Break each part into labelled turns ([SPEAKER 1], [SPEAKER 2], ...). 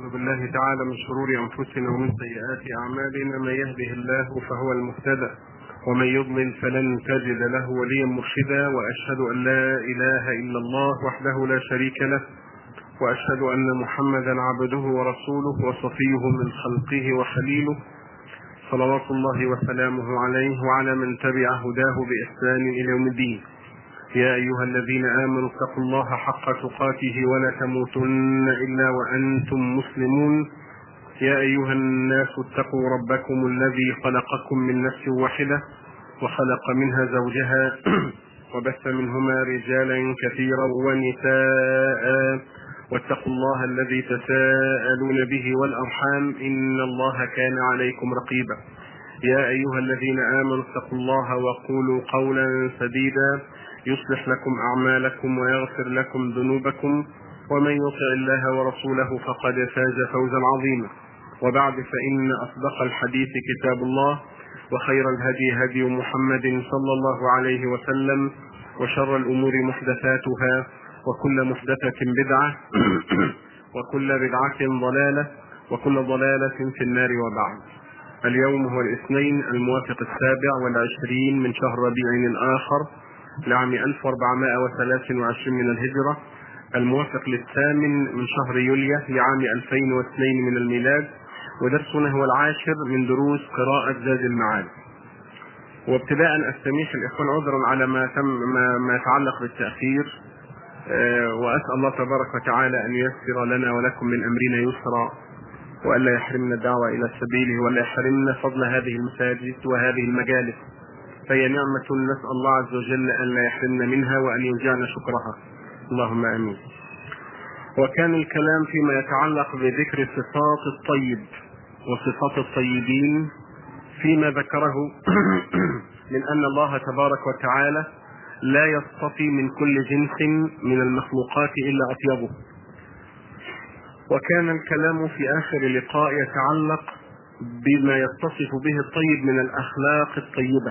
[SPEAKER 1] ونعوذ بالله تعالى من شرور انفسنا ومن سيئات اعمالنا من يهده الله فهو المهتدى ومن يضلل فلن تجد له وليا مرشدا واشهد ان لا اله الا الله وحده لا شريك له واشهد ان محمدا عبده ورسوله وصفيه من خلقه وخليله صلوات الله وسلامه عليه وعلى من تبع هداه باحسان الى يوم الدين يا أيها الذين آمنوا اتقوا الله حق تقاته ولا تموتن إلا وأنتم مسلمون يا أيها الناس اتقوا ربكم الذي خلقكم من نفس واحدة وخلق منها زوجها وبث منهما رجالا كثيرا ونساء واتقوا الله الذي تساءلون به والأرحام إن الله كان عليكم رقيبا يا أيها الذين آمنوا اتقوا الله وقولوا قولا سديدا يصلح لكم أعمالكم ويغفر لكم ذنوبكم ومن يطع الله ورسوله فقد فاز فوزا عظيما وبعد فإن أصدق الحديث كتاب الله وخير الهدي هدي محمد صلى الله عليه وسلم وشر الأمور محدثاتها وكل محدثة بدعة وكل بدعة ضلالة وكل ضلالة في النار وبعد اليوم هو الاثنين الموافق السابع والعشرين من شهر ربيع الآخر لعام 1423 من الهجرة الموافق للثامن من شهر يوليو لعام 2002 من الميلاد ودرسنا هو العاشر من دروس قراءة زاد المعاد وابتداء استميح الاخوان عذرا على ما تم ما, ما يتعلق بالتاخير أه واسال الله تبارك وتعالى ان ييسر لنا ولكم من امرنا يسرا والا يحرمنا الدعوه الى سبيله ولا يحرمنا فضل هذه المساجد وهذه المجالس فهي نعمة نسأل الله عز وجل أن لا يحرمنا منها وأن يرجعنا شكرها اللهم آمين وكان الكلام فيما يتعلق بذكر صفات الطيب وصفات الطيبين فيما ذكره من أن الله تبارك وتعالى لا يصطفي من كل جنس من المخلوقات إلا أطيبه وكان الكلام في آخر لقاء يتعلق بما يتصف به الطيب من الأخلاق الطيبة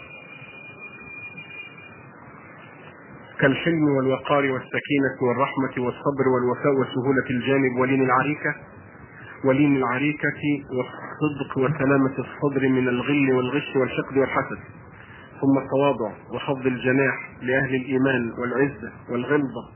[SPEAKER 1] كالحلم والوقار والسكينة والرحمة والصبر والوفاء وسهولة الجانب ولين العريكة ولين العريكة والصدق وسلامة الصدر من الغل والغش والحقد والحسد ثم التواضع وخفض الجناح لأهل الإيمان والعزة والغلظة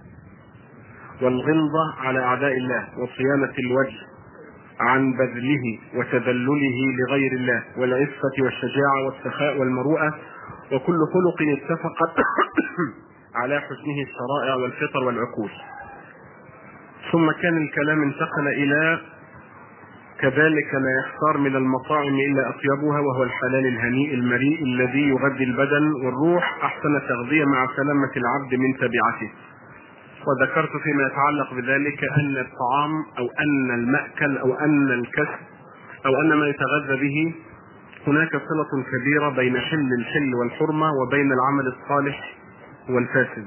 [SPEAKER 1] والغلظة على أعداء الله وصيانة الوجه عن بذله وتذلله لغير الله والعفة والشجاعة والسخاء والمروءة وكل خلق اتفقت على حسنه الشرائع والفطر والعقول ثم كان الكلام انتقل الى كذلك لا يختار من المطاعم الا اطيبها وهو الحلال الهنيء المريء الذي يغذي البدن والروح احسن تغذيه مع سلامه العبد من تبعته وذكرت فيما يتعلق بذلك ان الطعام او ان الماكل او ان الكسب او ان ما يتغذى به هناك صله كبيره بين حل الحل والحرمه وبين العمل الصالح والفاسد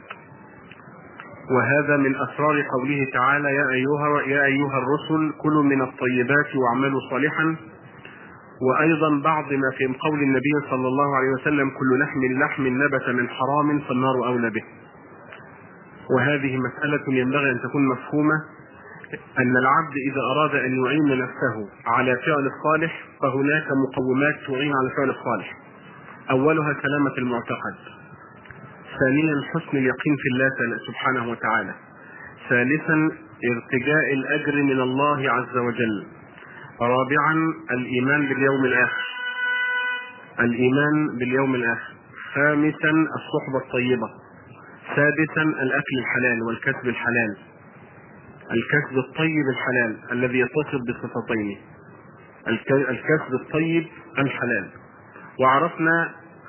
[SPEAKER 1] وهذا من اسرار قوله تعالى يا ايها يا ايها الرسل كلوا من الطيبات واعملوا صالحا وايضا بعض ما في قول النبي صلى الله عليه وسلم كل لحم لحم نبت من حرام فالنار اولى به وهذه مسألة ينبغي أن تكون مفهومة أن العبد إذا أراد أن يعين نفسه على فعل الصالح فهناك مقومات تعين على فعل الصالح أولها سلامة المعتقد ثانيا حسن اليقين في الله سبحانه وتعالى ثالثا ارتجاء الاجر من الله عز وجل رابعا الايمان باليوم الاخر الايمان باليوم الاخر خامسا الصحبه الطيبه سادسا الاكل الحلال والكسب الحلال الكسب الطيب الحلال الذي يتصف بصفتين الكسب الطيب الحلال وعرفنا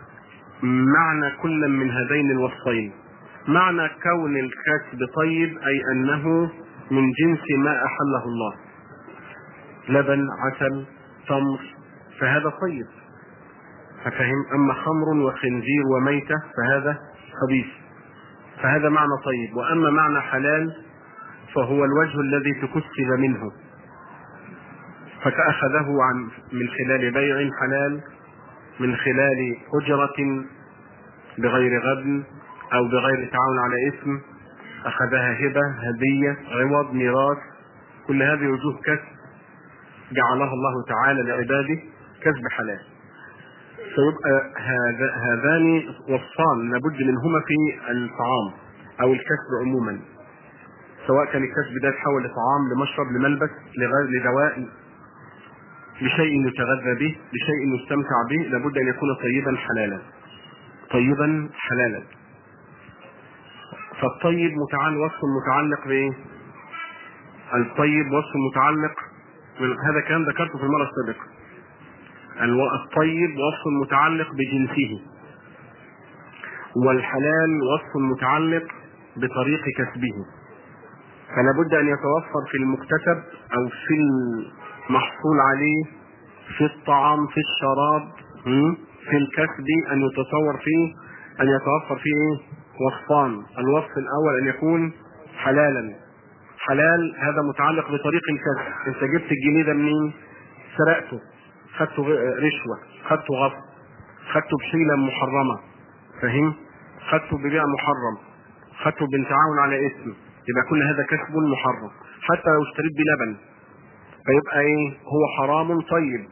[SPEAKER 1] معنى كل من هذين الوصفين معنى كون الكسب طيب اي انه من جنس ما احله الله لبن عسل تمر فهذا طيب ففهم اما خمر وخنزير وميته فهذا خبيث فهذا معنى طيب واما معنى حلال فهو الوجه الذي تكسب منه فكأخذه عن من خلال بيع حلال من خلال أجرة بغير غبن أو بغير تعاون على اسم أخذها هبة هدية عوض ميراث كل هذه وجوه كسب جعلها الله تعالى لعباده كسب حلال فيبقى هذا هذان وصفان لابد منهما في الطعام او الكسب عموما سواء كان الكسب ده يتحول لطعام لمشرب لملبس لغ- لدواء لشيء يتغذى به لشيء يستمتع به لابد ان يكون طيبا حلالا طيبا حلالا فالطيب متعلق وصف متعلق بايه؟ الطيب وصف متعلق هذا كان ذكرته في المره السابقه الو- الطيب وصف متعلق بجنسه والحلال وصف متعلق بطريق كسبه فلا بد ان يتوفر في المكتسب او في المحصول عليه في الطعام في الشراب م? في الكسب ان يتصور فيه ان يتوفر فيه إيه؟ وصفان الوصف الاول ان يكون حلالا حلال هذا متعلق بطريق الكسب انت جبت الجنيه ده منين سرقته خدته غ- رشوه خدته غصب خدته بحيله محرمه فاهم خدته ببيع محرم خدته بالتعاون على اسم يبقى كل هذا كسب محرم حتى لو اشتريت بلبن فيبقى ايه هو حرام طيب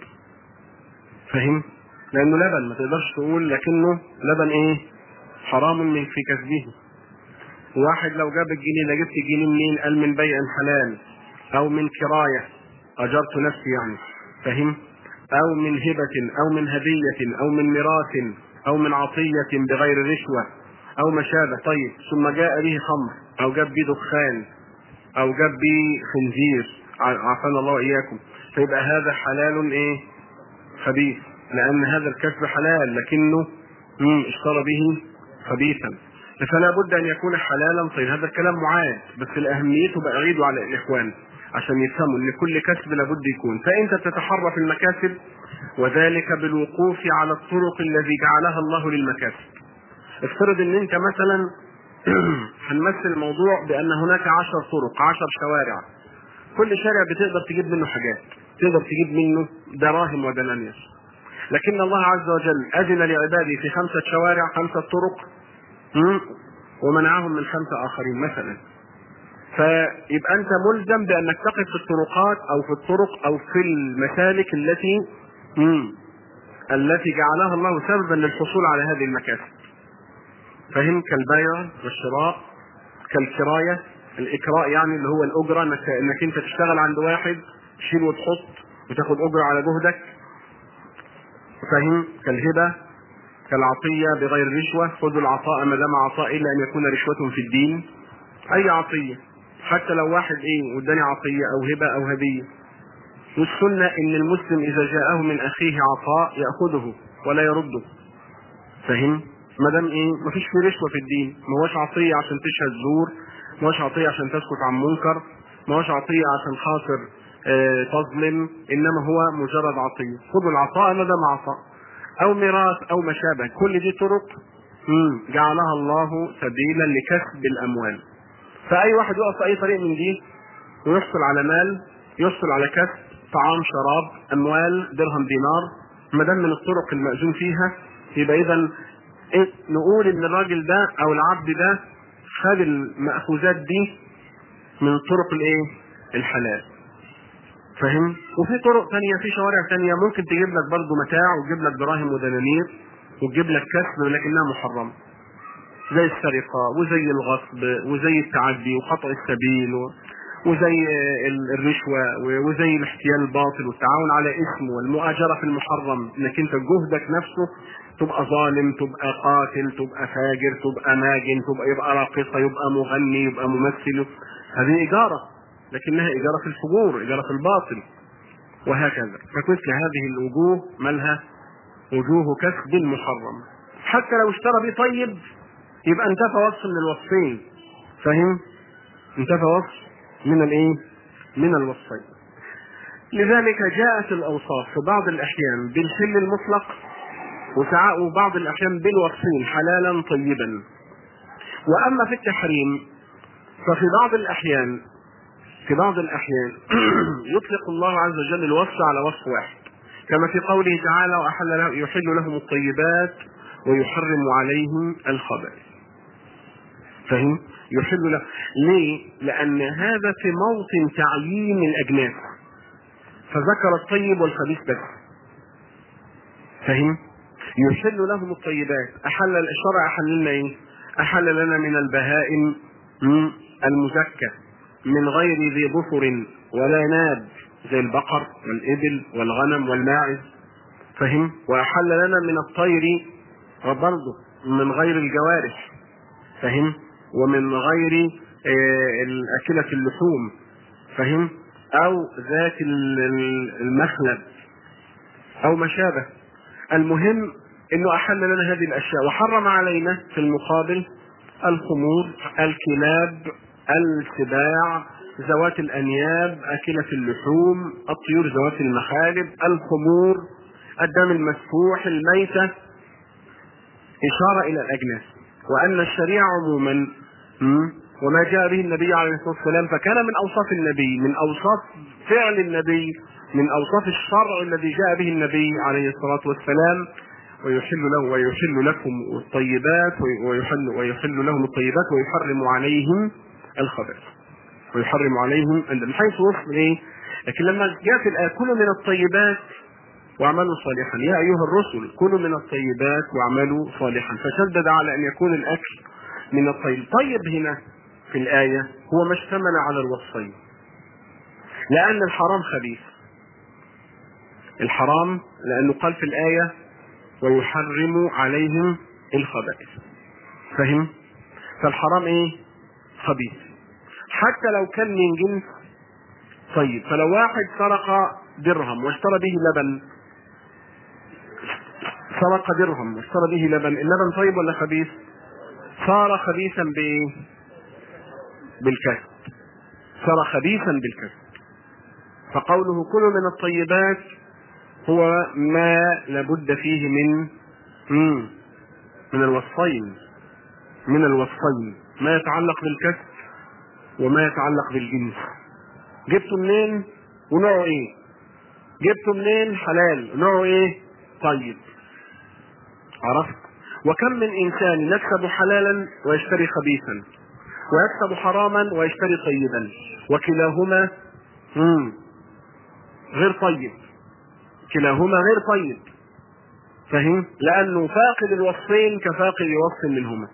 [SPEAKER 1] فاهم لانه لبن ما تقدرش تقول لكنه لبن ايه حرام من في كسبه واحد لو جاب الجنيه ده جبت الجنيه منين قال من بيع حلال او من كرايه اجرت نفسي يعني فاهم او من هبه او من هديه او من ميراث او من عطيه بغير رشوه او ما شابه طيب ثم جاء به خمر او جاب به دخان او جاب به خنزير ع- عافانا الله واياكم فيبقى هذا حلال ايه خبيث لان هذا الكسب حلال لكنه مم، اشترى به خبيثا فلا بد ان يكون حلالا طيب هذا الكلام معاد بس الاهميته بعيده على الاخوان عشان يفهموا ان كل كسب لابد يكون فانت تتحرى في المكاسب وذلك بالوقوف على الطرق الذي جعلها الله للمكاسب افترض ان انت مثلا هنمثل الموضوع بان هناك عشر طرق عشر شوارع كل شارع بتقدر تجيب منه حاجات تقدر تجيب منه دراهم ودنانير لكن الله عز وجل اذن لعباده في خمسه شوارع خمسه طرق مم، ومنعهم من خمسه اخرين مثلا فيبقى انت ملزم بانك تقف في الطرقات او في الطرق او في المسالك التي مم، التي جعلها الله سببا للحصول على هذه المكاسب فهم كالبيع والشراء كالكراية الإكراء يعني اللي هو الأجرة إنك, إنك أنت تشتغل عند واحد تشيل وتحط وتاخد أجرة على جهدك فهم كالهبة كالعطية بغير رشوة خذوا العطاء ما دام عطاء إلا أن يكون رشوة في الدين أي عطية حتى لو واحد إيه اداني عطية أو هبة أو هدية والسنة إن المسلم إذا جاءه من أخيه عطاء يأخذه ولا يرده فاهم؟ ما دام ايه مفيش فيه رشوه في الدين ما هوش عطيه عشان تشهد زور ما هوش عطيه عشان تسكت عن منكر ما هوش عطيه عشان خاطر آه تظلم انما هو مجرد عطيه خذوا العطاء ما دام عطاء او ميراث او ما شابه كل دي طرق مم. جعلها الله سبيلا لكسب الاموال فاي واحد يقف في اي طريق من دي ويحصل على مال يحصل على كسب طعام شراب اموال درهم دينار ما دام من الطرق المأذون فيها يبقى اذا إيه نقول ان الراجل ده او العبد ده خد المأخوذات دي من طرق الايه؟ الحلال. فاهم؟ وفي طرق تانية في شوارع تانية ممكن تجيب لك برضه متاع وتجيب لك دراهم ودنانير وتجيب لك كسب ولكنها محرمة. زي السرقة وزي الغصب وزي التعدي وخطأ السبيل و... وزي ال- الرشوة و- وزي الاحتيال الباطل والتعاون على اسم والمؤاجرة في المحرم انك انت جهدك نفسه تبقى ظالم تبقى قاتل تبقى فاجر تبقى ماجن تبقى يبقى راقصة يبقى مغني يبقى ممثل هذه إجارة لكنها إجارة في الفجور إجارة في الباطل وهكذا فمثل هذه الوجوه مالها وجوه كسب محرم حتى لو اشترى به طيب يبقى انتفى وصف من الوصفين فاهم انتفى وصف من الايه من الوصفين لذلك جاءت الاوصاف في بعض الاحيان بالحل المطلق وساعات وبعض الاحيان بالوصفين حلالا طيبا واما في التحريم ففي بعض الاحيان في بعض الاحيان يطلق الله عز وجل الوصف على وصف واحد كما في قوله تعالى واحل له يحل لهم الطيبات ويحرم عليهم الخبائث فهم يحل له ليه؟ لأن هذا في موطن تعيين الأجناس فذكر الطيب والخبيث بس فهم؟ يحل لهم الطيبات أحل الشرع أحل لنا إيه؟ أحل لنا من البهائم المزكى من غير ذي ظفر ولا ناب زي البقر والإبل والغنم والماعز فهم؟ وأحل لنا من الطير برضه من غير الجوارح فهم؟ ومن غير أكلة اللحوم فهم؟ أو ذات المخلب أو ما شابه المهم انه احل لنا هذه الاشياء وحرم علينا في المقابل الخمور الكلاب السباع ذوات الانياب اكله اللحوم الطيور ذوات المخالب الخمور الدم المسفوح الميته اشاره الى الاجناس وان الشريعه عموما وما جاء به النبي عليه الصلاه والسلام فكان من اوصاف النبي من اوصاف فعل النبي من اوصاف الشرع الذي جاء به النبي عليه الصلاه والسلام ويحل له ويحل لكم الطيبات ويحل ويحل لهم الطيبات ويحرم عليهم الخبائث ويحرم عليهم من حيث وصل ايه؟ لكن لما جاءت الايه كلوا من الطيبات واعملوا صالحا يا ايها الرسل كلوا من الطيبات واعملوا صالحا فشدد على ان يكون الاكل من الطيب طيب هنا في الايه هو ما اشتمل على الوصفين لان الحرام خبيث الحرام لانه قال في الايه ويحرم عليهم الخبائث فهم فالحرام ايه خبيث حتى لو كان من جنس طيب فلو واحد سرق درهم واشترى به لبن سرق درهم واشترى به لبن اللبن طيب ولا خبيث صار خبيثا بايه بالكسب صار خبيثا بالكسب فقوله كلوا من الطيبات هو ما لابد فيه من مم. من الوصفين من الوصفين ما يتعلق بالكسب وما يتعلق بالجنس جبته منين ونوعه ايه جبته منين حلال نوعه ايه طيب عرفت وكم من انسان يكسب حلالا ويشتري خبيثا ويكسب حراما ويشتري طيبا وكلاهما مم. غير طيب كلاهما غير طيب فهم لانه فاقد الوصفين كفاقد وصف منهما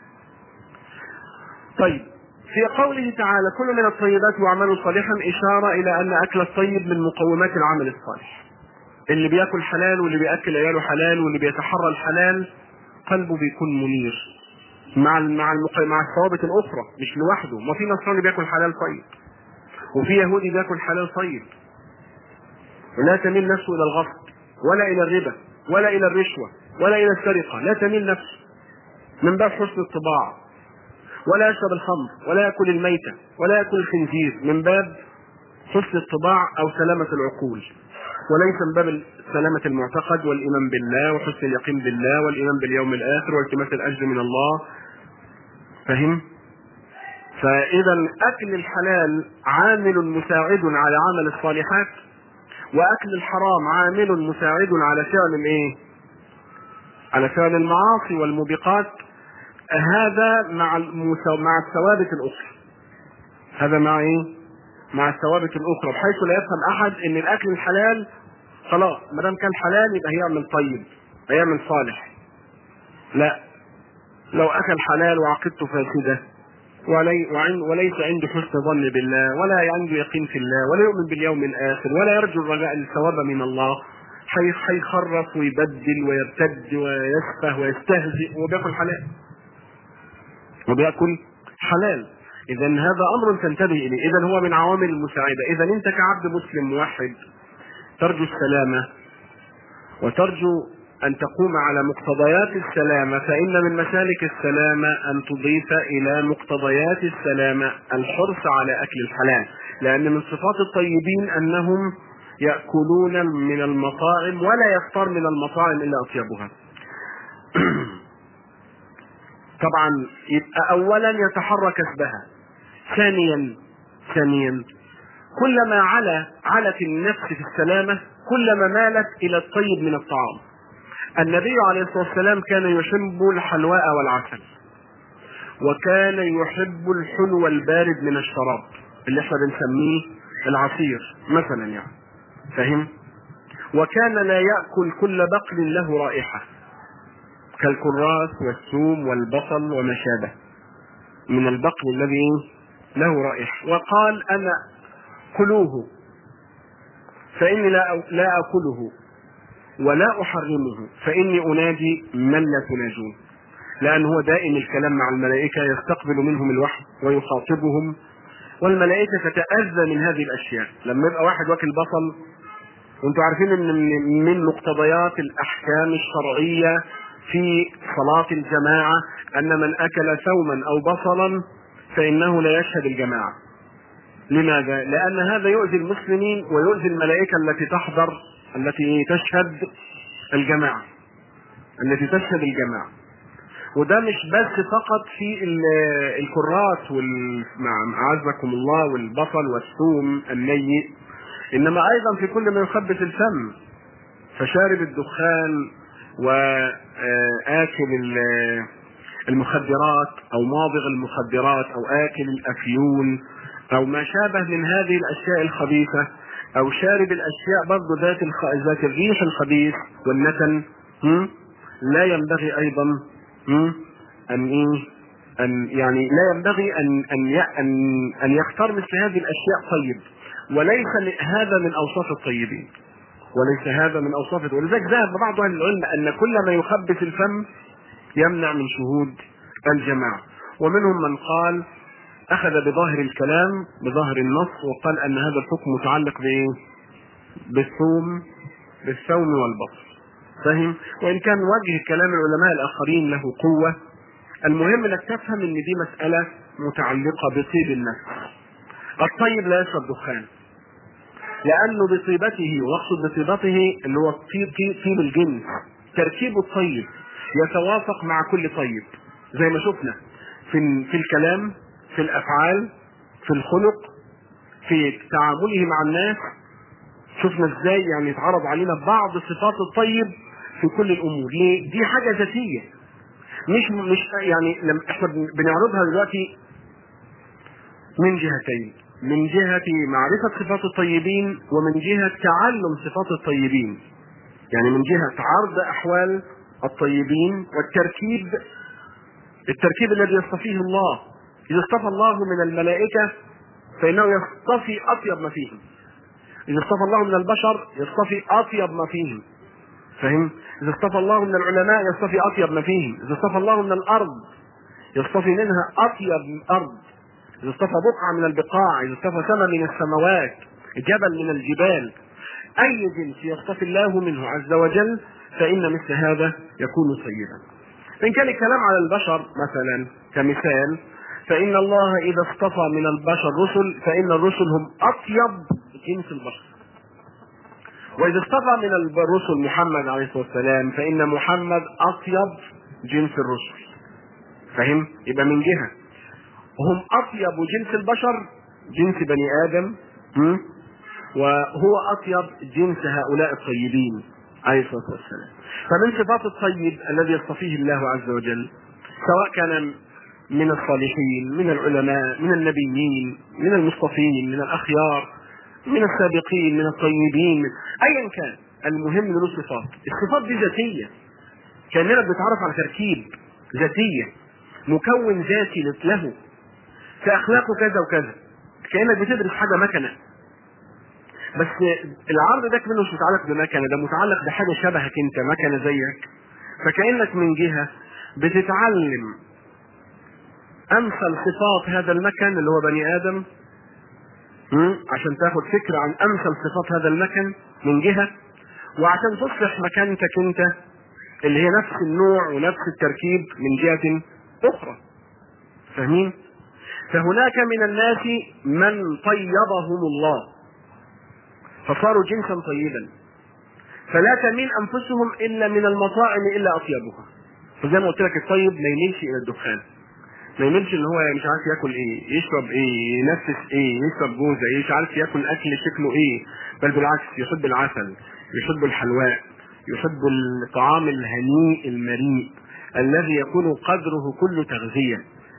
[SPEAKER 1] طيب في قوله تعالى كل من الطيبات واعملوا صالحا اشاره الى ان اكل الطيب من مقومات العمل الصالح اللي بياكل حلال واللي بياكل عياله حلال واللي بيتحرى الحلال قلبه بيكون منير مع مع مع الثوابت الاخرى مش لوحده ما في نصراني بياكل حلال طيب وفي يهودي بياكل حلال طيب ولا تميل نفسه الى الغصب ولا الى الربا ولا الى الرشوه ولا الى السرقه لا تميل نفسه من باب حسن الطباع ولا يشرب الخمر ولا ياكل الميته ولا ياكل الخنزير من باب حسن الطباع او سلامه العقول وليس من باب سلامة المعتقد والإيمان بالله وحسن اليقين بالله والإيمان باليوم الآخر والتماس الأجر من الله فهم؟ فإذا أكل الحلال عامل مساعد على عمل الصالحات واكل الحرام عامل مساعد على فعل الايه على فعل المعاصي والموبقات هذا مع مع الثوابت الاخرى هذا مع ايه مع الثوابت الاخرى بحيث لا يفهم احد ان الاكل الحلال خلاص ما دام كان حلال يبقى هيعمل طيب هيعمل صالح لا لو اكل حلال وعقيدته فاسده ولي وليس عنده حسن ظن بالله ولا عنده يقين في الله ولا يؤمن باليوم الاخر ولا يرجو الرجاء الثواب من الله هيخرف ويبدل ويرتد ويسفه ويستهزئ وبياكل حلال وبياكل حلال اذا هذا امر تنتبه اليه اذا هو من عوامل المساعده اذا انت كعبد مسلم موحد ترجو السلامه وترجو أن تقوم على مقتضيات السلامة فإن من مسالك السلامة أن تضيف إلى مقتضيات السلامة الحرص على أكل الحلال لأن من صفات الطيبين أنهم يأكلون من المطاعم ولا يختار من المطاعم إلا أطيبها طبعا يبقى أولا يتحرى كسبها ثانيا ثانيا كلما علا علت النفس في السلامة كلما مالت إلى الطيب من الطعام النبي عليه الصلاة والسلام كان يحب الحلواء والعسل وكان يحب الحلو البارد من الشراب اللي احنا بنسميه العصير مثلا يعني فاهم وكان لا يأكل كل بقل له رائحة كالكراث والثوم والبصل وما شابه من البقل الذي له رائحة وقال أنا كلوه فإني لا لا أكله ولا أحرمه فإني أناجي من لا تناجون لأن هو دائم الكلام مع الملائكة يستقبل منهم الوحي ويخاطبهم والملائكة تتأذى من هذه الأشياء لما يبقى واحد واكل بصل وانتم عارفين ان من- من مقتضيات الأحكام الشرعية في صلاة الجماعة أن من أكل ثوما أو بصلا فإنه لا يشهد الجماعة لماذا؟ لأن هذا يؤذي المسلمين ويؤذي الملائكة التي تحضر التي تشهد الجماعة التي تشهد الجماعة وده مش بس فقط في ال- الكرات وال مع- أعزكم الله والبصل والثوم النيء إنما أيضا في كل ما يخبث الفم فشارب الدخان وآكل ال- المخدرات أو ماضغ المخدرات أو آكل الأفيون أو ما شابه من هذه الأشياء الخبيثة أو شارب الأشياء برضو ذات الخ... ذات الريح الخبيث والنتن هم؟ لا ينبغي أيضا هم؟ أن إيه أن يعني لا ينبغي أن أن ي- أن أن يختار مثل هذه الأشياء طيب وليس ل- هذا من أوصاف الطيبين وليس هذا من أوصاف ولذلك ذهب بعض أهل العلم أن كل ما يخبث الفم يمنع من شهود الجماعة ومنهم من قال أخذ بظاهر الكلام بظاهر النص وقال أن هذا الحكم متعلق بإيه؟ بالثوم بالثوم والبصر فاهم؟ وإن كان وجه كلام العلماء الآخرين له قوة المهم انك تفهم ان دي مسألة متعلقة بطيب النفس الطيب لا يشرب دخان لأنه بطيبته واقصد بطيبته اللي هو طيب, طيب, طيب الجنس تركيبه الطيب يتوافق مع كل طيب زي ما شفنا في في الكلام في الافعال في الخلق في تعامله مع الناس شفنا ازاي يعني يتعرض علينا بعض صفات الطيب في كل الامور ليه دي حاجه ذاتيه مش مش يعني لما احنا بن- بنعرضها دلوقتي من جهتين من جهة معرفة صفات الطيبين ومن جهة تعلم صفات الطيبين يعني من جهة عرض أحوال الطيبين والتركيب التركيب الذي يصطفيه الله إذا اصطفى الله من الملائكة فإنه يصطفي أطيب ما فيهم إذا اصطفى الله من البشر يصطفي أطيب ما فيهم فهم؟ إذا اصطفى الله من العلماء يصطفي أطيب ما فيهم إذا اصطفى الله من الأرض يصطفي منها أطيب أرض إذا اصطفى بقعة من البقاع إذا اصطفى سماء من السماوات جبل من الجبال أي جنس يصطفي الله منه عز وجل فإن مثل هذا يكون طيبا إن كان الكلام على البشر مثلا كمثال فإن الله إذا اصطفى من البشر رسل فإن الرسل هم أطيب جنس البشر وإذا اصطفى من الرسل محمد عليه الصلاة والسلام فإن محمد أطيب جنس الرسل فهم؟ يبقى من جهة هم أطيب جنس البشر جنس بني آدم م? وهو أطيب جنس هؤلاء الطيبين عليه الصلاة والسلام فمن صفات الطيب الذي يصطفيه الله عز وجل سواء كان من الصالحين من العلماء من النبيين من المصطفين من الأخيار من السابقين من الطيبين أيا كان المهم له صفات الصفات دي ذاتية كأننا بنتعرف على تركيب ذاتية مكون ذاتي له كأخلاقه كذا وكذا كأنك بتدرس حاجة مكنة بس العرض ده كمان مش متعلق بمكنة ده متعلق بحاجة شبهك انت مكنة زيك فكأنك من جهة بتتعلم أمثل صفات هذا المكن اللي هو بني آدم م? عشان تاخد فكرة عن أمثل صفات هذا المكن من جهة وعشان تصلح مكانتك انت اللي هي نفس النوع ونفس التركيب من جهة أخرى فاهمين؟ فهناك من الناس من طيبهم الله فصاروا جنسا طيبا فلا تميل انفسهم الا من المطاعم الا اطيبها فزي ما قلت لك الطيب ما يميلش الى الدخان ما يميلش ان هو مش عارف ياكل ايه يشرب ايه ينفس ايه يشرب جوزه ايه مش عارف ياكل اكل شكله ايه بل بالعكس يحب العسل يحب الحلواء يحب الطعام الهنيء المريء الذي يكون قدره كله تغذيه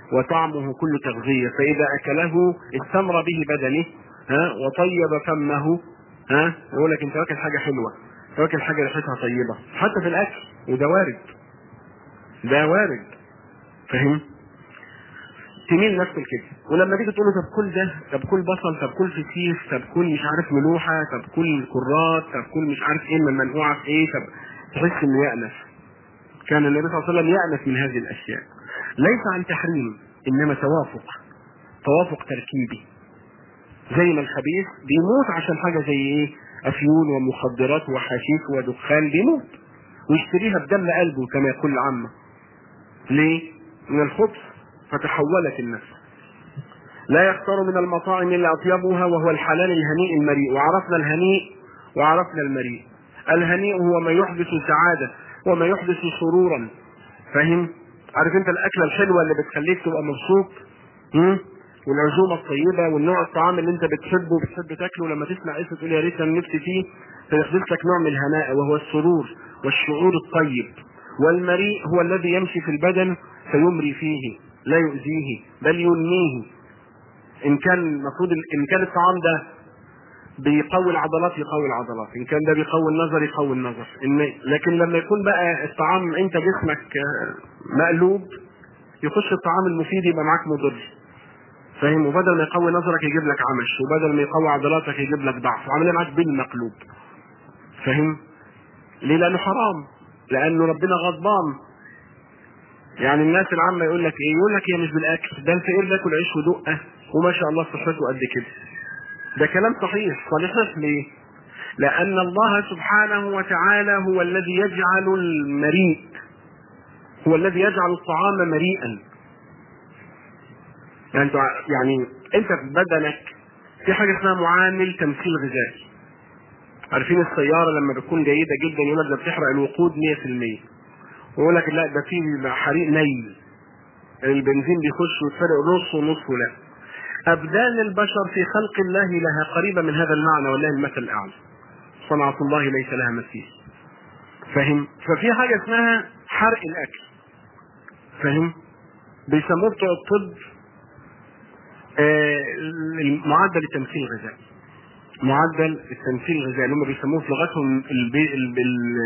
[SPEAKER 1] وطعمه كل تغذية فإذا أكله استمر به بدنه ها وطيب فمه ها يقول لك أنت واكل حاجة حلوة واكل حاجة ريحتها طيبة حتى في الأكل وده وارد ده وارد فاهم؟ تميل نفسك كده ولما تيجي تقول له طب كل ده طب كل بصل طب كل فسيخ طب كل مش عارف ملوحه طب كل كرات طب كل مش عارف ايه من منقوعه في ايه طب تحس انه يأنف كان النبي صلى الله عليه وسلم يأنف من هذه الاشياء ليس عن تحريم انما توافق توافق تركيبي زي ما الخبيث بيموت عشان حاجه زي ايه افيون ومخدرات وحشيش ودخان بيموت ويشتريها بدم قلبه كما يقول العامه ليه؟ من الخبث فتحولت النفس لا يختار من المطاعم الا اطيبها وهو الحلال الهنيء المريء وعرفنا الهنيء وعرفنا المريء الهنيء هو ما يحدث سعاده وما يحدث سرورا فاهم عارف انت الاكله الحلوه اللي بتخليك تبقى مبسوط هم؟ والعزومه الطيبه والنوع الطعام اللي انت بتحبه وبتحب تاكله لما تسمع اسمه تقول يا ريت انا نفسي فيه فيحدث لك نوع من الهناء وهو السرور والشعور الطيب والمريء هو الذي يمشي في البدن فيمري فيه لا يؤذيه بل ينميه ان كان المفروض ان كان الطعام ده بيقوي العضلات يقوي العضلات ان كان ده بيقوي النظر يقوي النظر إن لكن لما يكون بقى الطعام انت جسمك مقلوب يخش الطعام المفيد يبقى معاك مضر فاهم وبدل ما يقوي نظرك يجيب لك عمش وبدل ما يقوي عضلاتك يجيب لك ضعف وعاملين معاك بالمقلوب فاهم ليه لانه حرام لانه ربنا غضبان يعني الناس العامه يقول لك ايه يقول لك هي مش بالاكل ده الفقير بياكل عيش ودقه وما شاء الله صحته قد كده ده كلام صحيح صحيح ليه لان الله سبحانه وتعالى هو الذي يجعل المريء هو الذي يجعل الطعام مريئا يعني يعني انت في بدنك في حاجه اسمها معامل تمثيل غذائي عارفين السياره لما بتكون جيده جدا يقول لك ده بتحرق الوقود 100% ويقول لك لا ده في حريق نيل البنزين بيخش ويتفرق نص ونص لا ابدان البشر في خلق الله لها قريبه من هذا المعنى والله المثل الاعلى صنعة الله ليس لها مثيل فاهم ففي حاجه اسمها حرق الاكل فاهم بيسموه بتوع الطب آه معدل التمثيل الغذائي معدل التمثيل الغذائي اللي هم بيسموه في لغتهم البي البي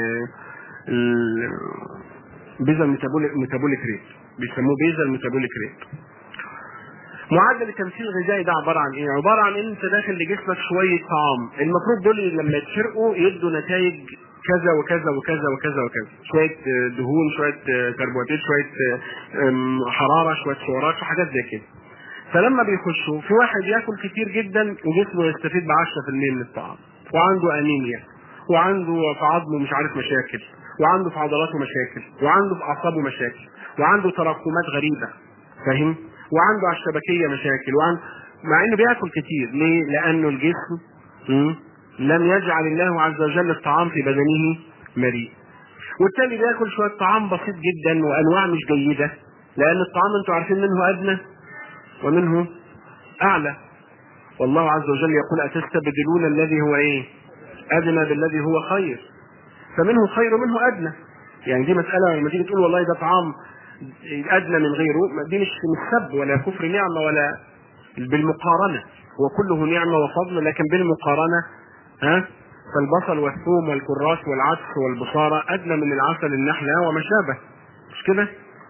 [SPEAKER 1] البيزا ميتابوليك ريت بيسموه بيزا ميتابوليك ريت معدل التمثيل الغذائي ده عباره عن ايه؟ عباره عن ان انت داخل لجسمك شويه طعام، المفروض دول لما يتحرقوا يدوا نتائج كذا وكذا وكذا وكذا وكذا، شويه دهون، شويه كربوهيدرات، شويه حراره، شويه سعرات وحاجات زي كده. فلما بيخشوا في واحد ياكل كتير جدا وجسمه يستفيد ب 10% من الطعام، وعنده انيميا، وعنده في عظمه مش عارف مشاكل، وعنده في عضلاته مشاكل، وعنده في اعصابه مشاكل، وعنده تراكمات غريبه، فاهم؟ وعنده على الشبكيه مشاكل وعن مع انه بياكل كتير ليه؟ لانه الجسم م? لم يجعل الله عز وجل الطعام في بدنه مريء والتالي بياكل شويه طعام بسيط جدا وانواع مش جيده لان الطعام انتوا عارفين منه ادنى ومنه اعلى والله عز وجل يقول اتستبدلون الذي هو ايه؟ ادنى بالذي هو خير فمنه خير ومنه ادنى يعني دي مساله لما تيجي تقول والله ده طعام ادنى من غيره دي مش مش سب ولا كفر نعمه ولا بالمقارنه هو كله نعمه وفضل لكن بالمقارنه ها فالبصل والثوم والكراس والعدس والبصاره ادنى من العسل النحله وما شابه مش كده؟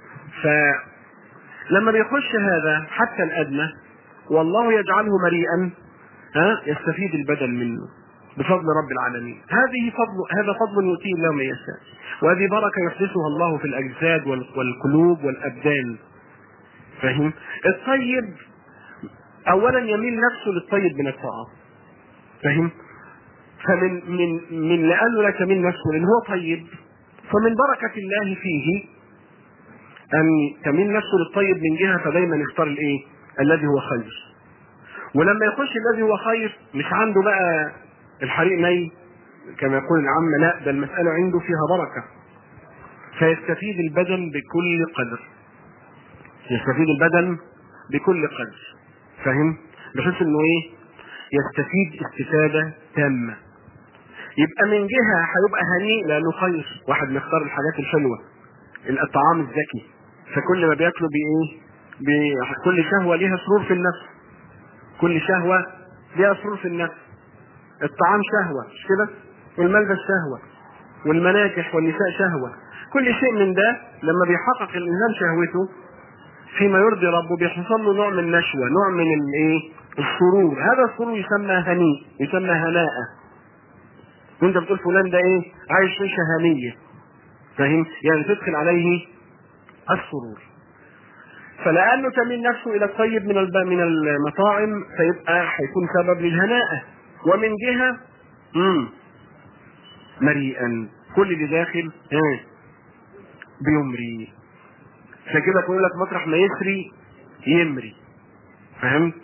[SPEAKER 1] فلما بيخش هذا حتى الادنى والله يجعله مريئا ها يستفيد البدن منه بفضل رب العالمين هذه فضل هذا فضل يؤتيه الله من يشاء وهذه بركه يحدثها الله في الاجساد والقلوب والابدان فاهم الطيب اولا يميل نفسه للطيب من الطعام فاهم فمن من من لانه لا تميل نفسه لان هو طيب فمن بركه الله فيه ان تميل نفسه للطيب من جهه فدايما يختار الايه الذي هو خير ولما يخش الذي هو خير مش عنده بقى الحريق ني كما يقول العامة لا ده المسألة عنده فيها بركة فيستفيد البدن بكل قدر يستفيد البدن بكل قدر فاهم بحيث انه ايه يستفيد استفادة تامة يبقى من جهة هيبقى هنيء لأنه خير واحد مختار الحاجات الحلوة الطعام الذكي فكل ما بياكله بإيه
[SPEAKER 2] كل شهوة ليها سرور في النفس كل شهوة ليها سرور في النفس الطعام شهوة مش كده والملبس شهوة والمناكح والنساء شهوة كل شيء من ده لما بيحقق الإنسان شهوته فيما يرضي ربه بيحصل له نوع من النشوة نوع من الايه السرور هذا السرور يسمى هنيء يسمى هناء وانت بتقول فلان ده ايه عايش عيشة هنية فاهم يعني تدخل عليه السرور فلانه تميل نفسه الى الطيب من الب... من المطاعم فيبقى هيكون سبب للهناءة ومن جهة مم. مريئا كل اللي داخل اه بيمري فكده بقول لك مطرح ما يسري يمري فهمت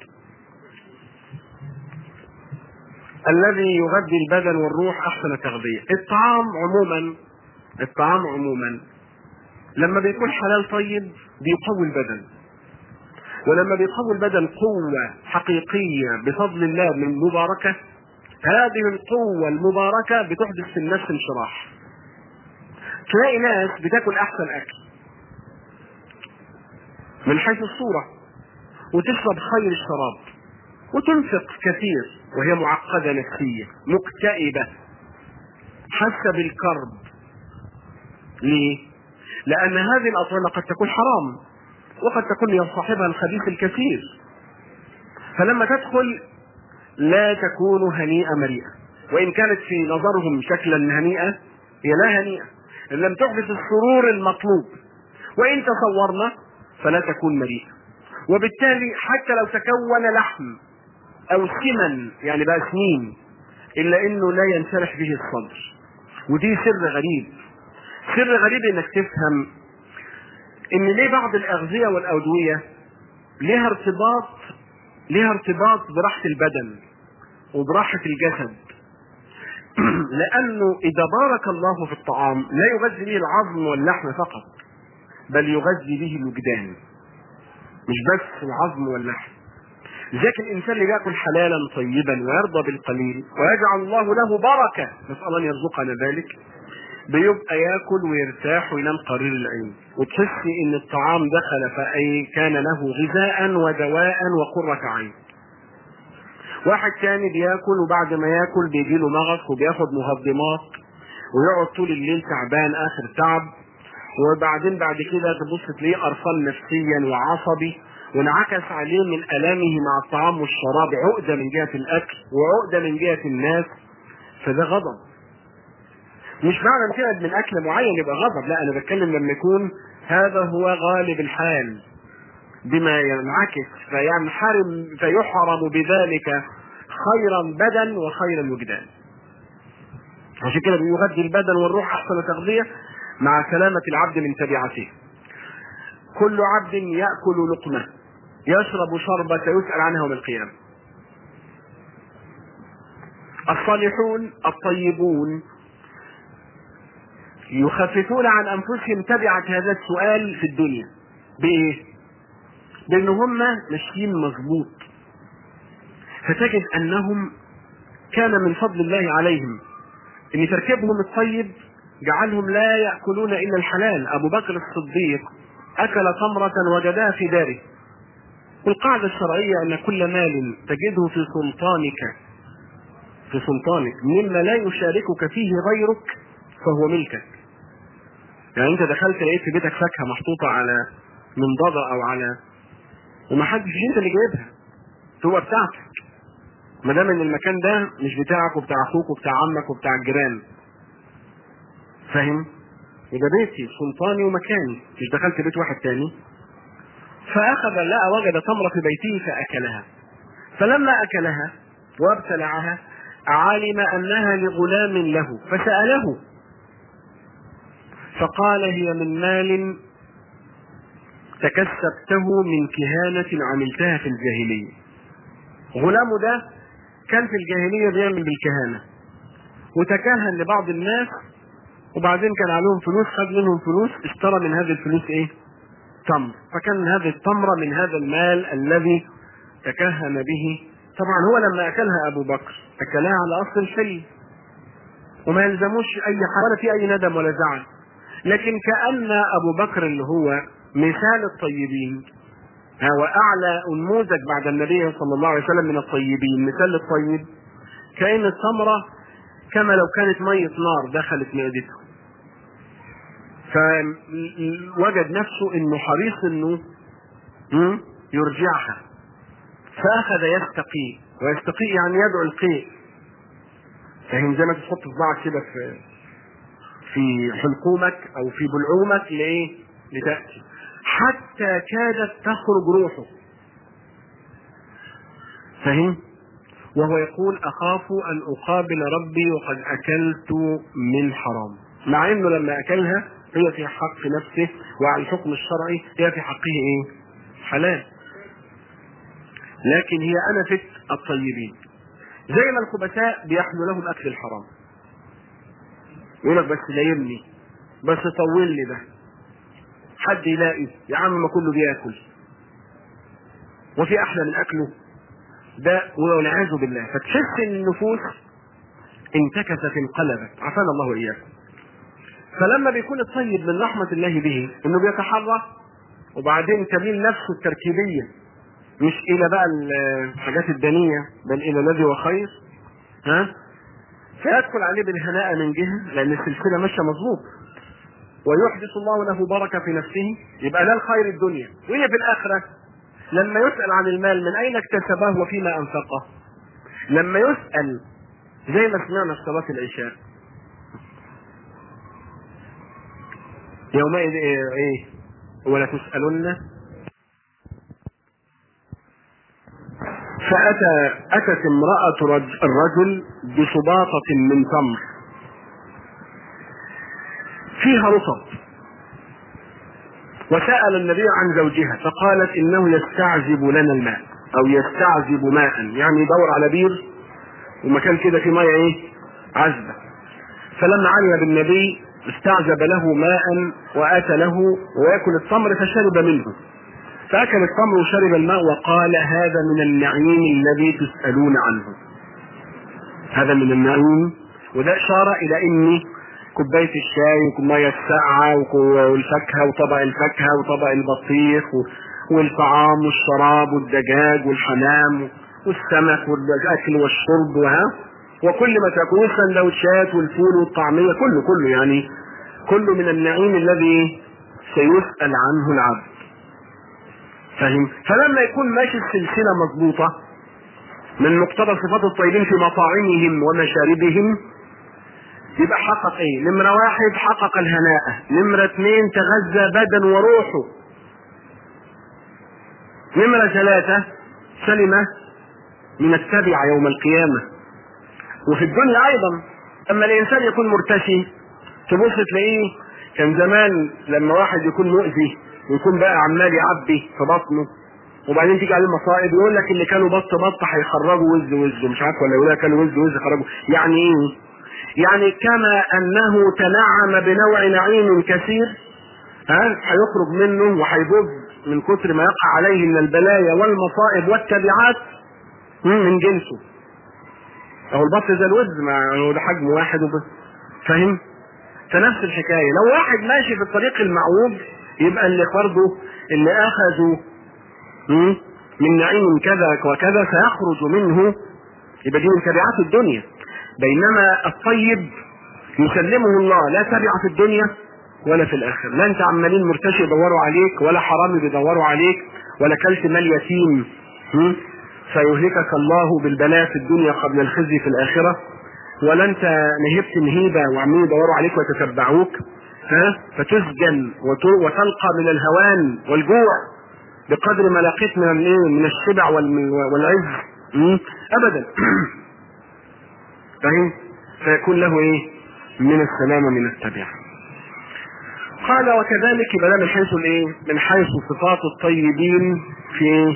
[SPEAKER 2] الذي يغذي البدن والروح احسن تغذيه الطعام عموما الطعام عموما لما بيكون حلال طيب بيقوي البدن ولما بيقوي البدن قوة حقيقية بفضل الله من مباركة هذه القوة المباركة بتحدث في النفس انشراح تلاقي ناس بتاكل احسن اكل من حيث الصورة وتشرب خير الشراب وتنفق كثير وهي معقدة نفسية مكتئبة حاسة بالكرب ليه؟ لأن هذه الأطعمة قد تكون حرام وقد تكون لصاحبها الخبيث الكثير فلما تدخل لا تكون هنيئة مريئة وإن كانت في نظرهم شكلا هنيئة هي لا هنيئة إن لم تحدث السرور المطلوب وإن تصورنا فلا تكون مريئة وبالتالي حتى لو تكون لحم أو سمن يعني بقى سنين إلا إنه لا ينشرح به الصدر ودي سر غريب سر غريب إنك تفهم إن ليه بعض الأغذية والأدوية لها ارتباط لها ارتباط براحة البدن وبراحة الجسد لأنه إذا بارك الله في الطعام لا يغذي به العظم واللحم فقط بل يغذي به الوجدان مش بس العظم واللحم لذلك الانسان اللي بياكل حلالا طيبا ويرضى بالقليل ويجعل الله له بركه نسال ان يرزقنا ذلك بيبقى ياكل ويرتاح وينام قرير العين وتحس ان الطعام دخل فاي كان له غذاء ودواء وقرة عين واحد تاني بياكل وبعد ما ياكل بيجي له مغص وبياخد مهضمات ويقعد طول الليل تعبان اخر تعب وبعدين بعد كده تبص تلاقيه قرفان نفسيا وعصبي وانعكس عليه من الامه مع الطعام والشراب عقده من جهه الاكل وعقده من جهه الناس فده غضب مش معنى كده من اكل معين يبقى غضب لا انا بتكلم لما يكون هذا هو غالب الحال بما ينعكس فينحرم فيحرم بذلك خيرا بدن وخيرا وجدان عشان كده بيغذي البدن والروح احسن تغذيه مع سلامة العبد من تبعته كل عبد يأكل لقمة يشرب شربة يسأل عنها يوم القيامة الصالحون الطيبون يخففون عن أنفسهم تبعة هذا السؤال في الدنيا بإيه؟ بأن هم ماشيين مظبوط فتجد أنهم كان من فضل الله عليهم أن تركيبهم الطيب جعلهم لا يأكلون إلا الحلال أبو بكر الصديق أكل تمرة وجدها في داره والقاعدة الشرعية أن كل مال تجده في سلطانك في سلطانك مما لا يشاركك فيه غيرك فهو ملكك يعني انت دخلت لقيت في بيتك فاكهه محطوطه على منضده او على ومحدش انت اللي جايبها تبقى بتاعتك ما دام ان المكان ده مش بتاعك وبتاع اخوك وبتاع عمك وبتاع الجيران فاهم يبقى بيتي سلطاني ومكاني مش دخلت بيت واحد تاني فاخذ لقى وجد تمره في بيته فاكلها فلما اكلها وابتلعها علم انها لغلام له فساله فقال هي من مال تكسبته من كهانة عملتها في الجاهلية غلامه ده كان في الجاهلية بيعمل بالكهانة وتكهن لبعض الناس وبعدين كان عليهم فلوس خد منهم فلوس اشترى من هذه الفلوس ايه تمر فكان هذه التمرة من هذا المال الذي تكهن به طبعا هو لما اكلها ابو بكر اكلها على اصل الحل وما يلزموش اي حرارة في اي ندم ولا زعل لكن كأن ابو بكر اللي هو مثال الطيبين ها واعلى نموذج بعد النبي صلى الله عليه وسلم من الطيبين مثال الطيب كأن الثمرة كما لو كانت مية نار دخلت معدته فوجد نفسه انه حريص انه يرجعها فاخذ يستقي ويستقي يعني يدعو القيء فاهم زي ما تحط صباعك كده في في حلقومك او في بلعومك لايه؟ لتاتي حتى كادت تخرج روحه فهم؟ وهو يقول اخاف ان اقابل ربي وقد اكلت من حرام مع انه لما اكلها هي في حق نفسه وعلى الحكم الشرعي هي في حقه ايه؟ حلال لكن هي انفت الطيبين زي ما الخبثاء بيحلو لهم اكل الحرام يقول لك بس لايمني بس طول لي ده حد يلاقي يا عم ما كله بياكل وفي احلى من اكله ده والعياذ بالله فتحس ان النفوس انتكست انقلبت عافانا الله واياكم فلما بيكون الطيب من رحمة الله به انه بيتحرى وبعدين تميل نفسه التركيبية مش الى بقى الحاجات الدنية بل الى الذي هو خير ها فيدخل عليه بالهناء من جهة لان السلسلة ماشية مظبوط ويحدث الله له بركة في نفسه يبقى لا الخير الدنيا وهي في الآخرة لما يسأل عن المال من أين اكتسبه وفيما أنفقه لما يسأل زي ما سمعنا في صلاة العشاء يومئذ ايه, إيه؟ ولا تسألن فأتى أتت امرأة رج الرجل بسباطة من تمر فيها رطب وسأل النبي عن زوجها فقالت إنه يستعذب لنا الماء أو يستعذب ماء يعني يدور على بير ومكان كده في مية إيه عذبة فلما علم بالنبي استعجب له ماء واتى له وياكل التمر فشرب منه فاكل التمر وشرب الماء وقال هذا من النعيم الذي تسالون عنه هذا من النعيم وده اشاره الى ان كوبايه الشاي والميه الساقعه والفاكهه وطبق الفاكهه وطبق البطيخ والطعام والشراب والدجاج والحمام والسمك والاكل والشرب وها وكل ما تاكلوه السندوتشات والفول والطعميه كله كله يعني كله من النعيم الذي سيسأل عنه العبد فهم فلما يكون ماشي السلسلة مضبوطة من مقتضى صفات الطيبين في مطاعمهم ومشاربهم يبقى حقق ايه نمرة واحد حقق الهناء نمرة اثنين تغذى بدن وروحه نمرة ثلاثة سلم من التبع يوم القيامة وفي الدنيا ايضا اما الانسان يكون مرتشي تبص تلاقيه كان زمان لما واحد يكون مؤذي ويكون بقى عمال يعبي في بطنه وبعدين تيجي عليه مصائب يقول لك اللي كانوا بط بط هيخرجوا وز وز مش عارف ولا يقول لك كانوا وز وز خرجوا يعني ايه؟ يعني كما انه تنعم بنوع نعيم كثير ها هيخرج منه وهيبض من كثر ما يقع عليه من البلايا والمصائب والتبعات من جنسه اهو البط زي الوز ما هو ده حجم واحد وبس فاهم؟ فنفس الحكايه لو واحد ماشي في الطريق المعوج يبقى اللي برضه اللي اخذوا من نعيم كذا وكذا سيخرج منه يبقى دي من تبعات الدنيا بينما الطيب يسلمه الله لا تبع في الدنيا ولا في الاخره لا انت عمالين مرتشي يدوروا عليك ولا حرامي بيدوروا عليك ولا كلت مال يتيم فيهلكك الله بالبلاء في الدنيا قبل الخزي في الاخره ولا انت نهبت نهيبه وعمالين يدوروا عليك ويتتبعوك ها فتسجن وتلقى من الهوان والجوع بقدر ما لقيت من الايه من الشبع والعز ابدا فاهم فيكون له ايه من السلامه من التبع قال وكذلك يبقى من حيث الايه من حيث صفات الطيبين في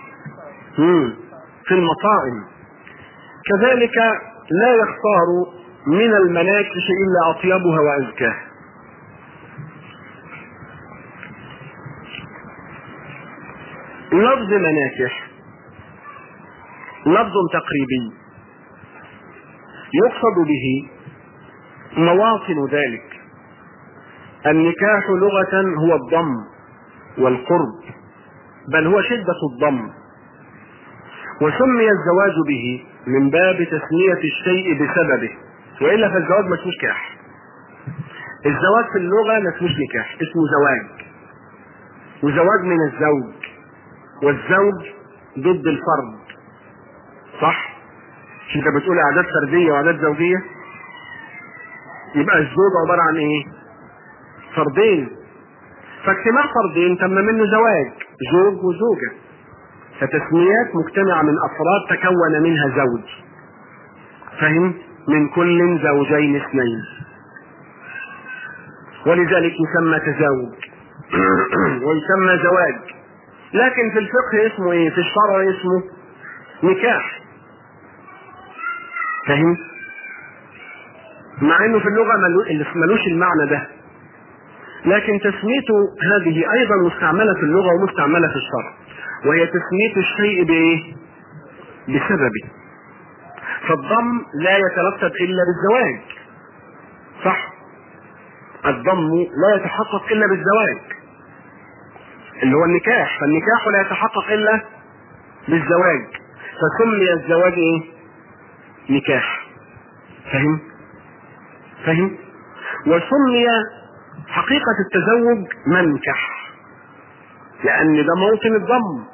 [SPEAKER 2] في المطاعم كذلك لا يختار من المناكش الا اطيبها وازكاها لفظ مناكح لفظ تقريبي يقصد به مواطن ذلك النكاح لغة هو الضم والقرب بل هو شدة الضم وسمي الزواج به من باب تسمية الشيء بسببه وإلا فالزواج ما اسموش نكاح الزواج في اللغة ما اسموش نكاح اسمه زواج وزواج من الزوج والزوج ضد الفرد صح مش انت بتقول اعداد فرديه واعداد زوجيه يبقى الزوج عباره عن ايه فردين فاجتماع فردين تم منه زواج زوج وزوجه فتسميات مجتمعه من افراد تكون منها زوج فهم من كل زوجين اثنين ولذلك يسمى تزاوج ويسمى زواج لكن في الفقه اسمه ايه في الشرع اسمه نكاح فاهم مع انه في اللغه ملوش المعنى ده لكن تسميته هذه ايضا مستعمله في اللغه ومستعمله في الشرع وهي تسميه الشيء بايه بسببه فالضم لا يترتب الا بالزواج صح الضم لا يتحقق الا بالزواج اللي هو النكاح فالنكاح لا يتحقق الا بالزواج فسمي الزواج ايه نكاح فهم فهم وسمي حقيقة التزوج منكح لأن ده موطن الضم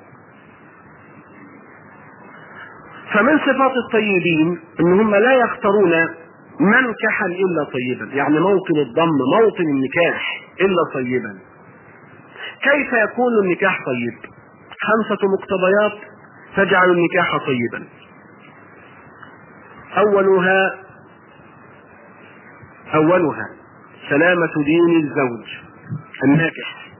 [SPEAKER 2] فمن صفات الطيبين ان هم لا يختارون منكحا الا طيبا يعني موطن الضم موطن النكاح الا طيبا كيف يكون النكاح طيب خمسة مقتضيات تجعل النكاح طيبا أولها أولها سلامة دين الزوج الناكح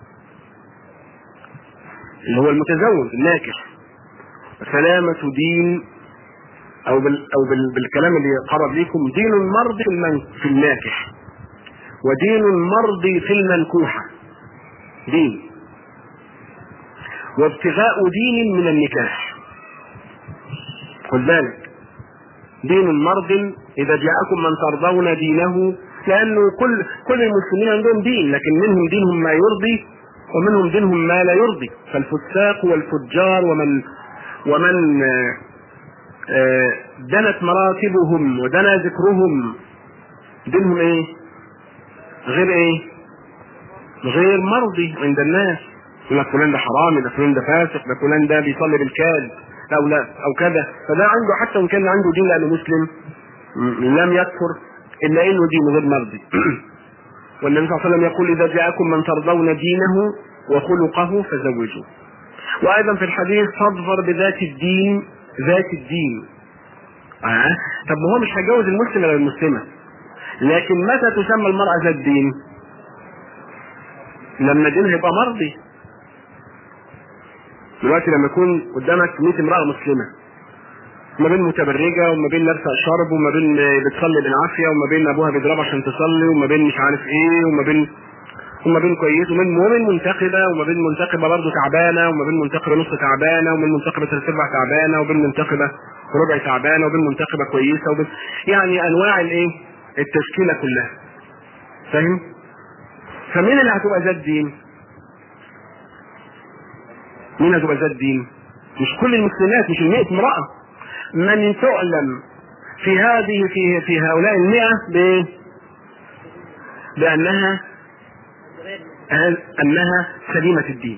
[SPEAKER 2] اللي هو المتزوج الناكح سلامة دين أو بال أو بال بالكلام اللي قرب لكم دين المرض في, المن في الناكح ودين المرض في المنكوحة دين وابتغاء دين من النكاح خد بالك دين مرض اذا جاءكم من ترضون دينه لانه كل كل المسلمين عندهم دين لكن منهم دينهم ما يرضي ومنهم دينهم ما لا يرضي فالفساق والفجار ومن ومن دنت مراتبهم ودنا ذكرهم دينهم ايه غير ايه غير مرضي عند الناس يقول لك فلان ده حرامي ده فلان ده فاسق ده فلان ده بيصلي بالكاد او لا او كذا فده عنده حتى وان كان عنده دين لانه مسلم لم يكفر الا انه دين غير مرضي والنبي صلى الله عليه وسلم يقول اذا جاءكم من ترضون دينه وخلقه فزوجوه وايضا في الحديث فاظفر بذات الدين ذات الدين آه. طب ما هو مش هيتجوز المسلم ولا المسلمه لكن متى تسمى المرأة ذات دين؟ لما دينها يبقى مرضي دلوقتي لما يكون قدامك 100 امرأة مسلمة ما بين متبرجة وما بين لابسة شرب وما بين بتصلي بالعافية وما بين أبوها بيضربها عشان تصلي وما بين مش عارف إيه وما بين وما بين كويس ومن ومن منتقبة وما بين منتقبة برضه تعبانة وما بين منتقبة نص تعبانة ومن منتقبة ثلاث أرباع تعبانة وبين منتقبة ربع تعبانة وبين منتقبة كويسة وبين يعني أنواع الإيه؟ التشكيلة كلها فاهم؟ فمين اللي هتبقى ذات دين؟ مين هتبقى ذات دين؟ مش كل المسلمات مش المئة امرأة من تعلم في هذه في في هؤلاء المئة ب بأنها أنها سليمة الدين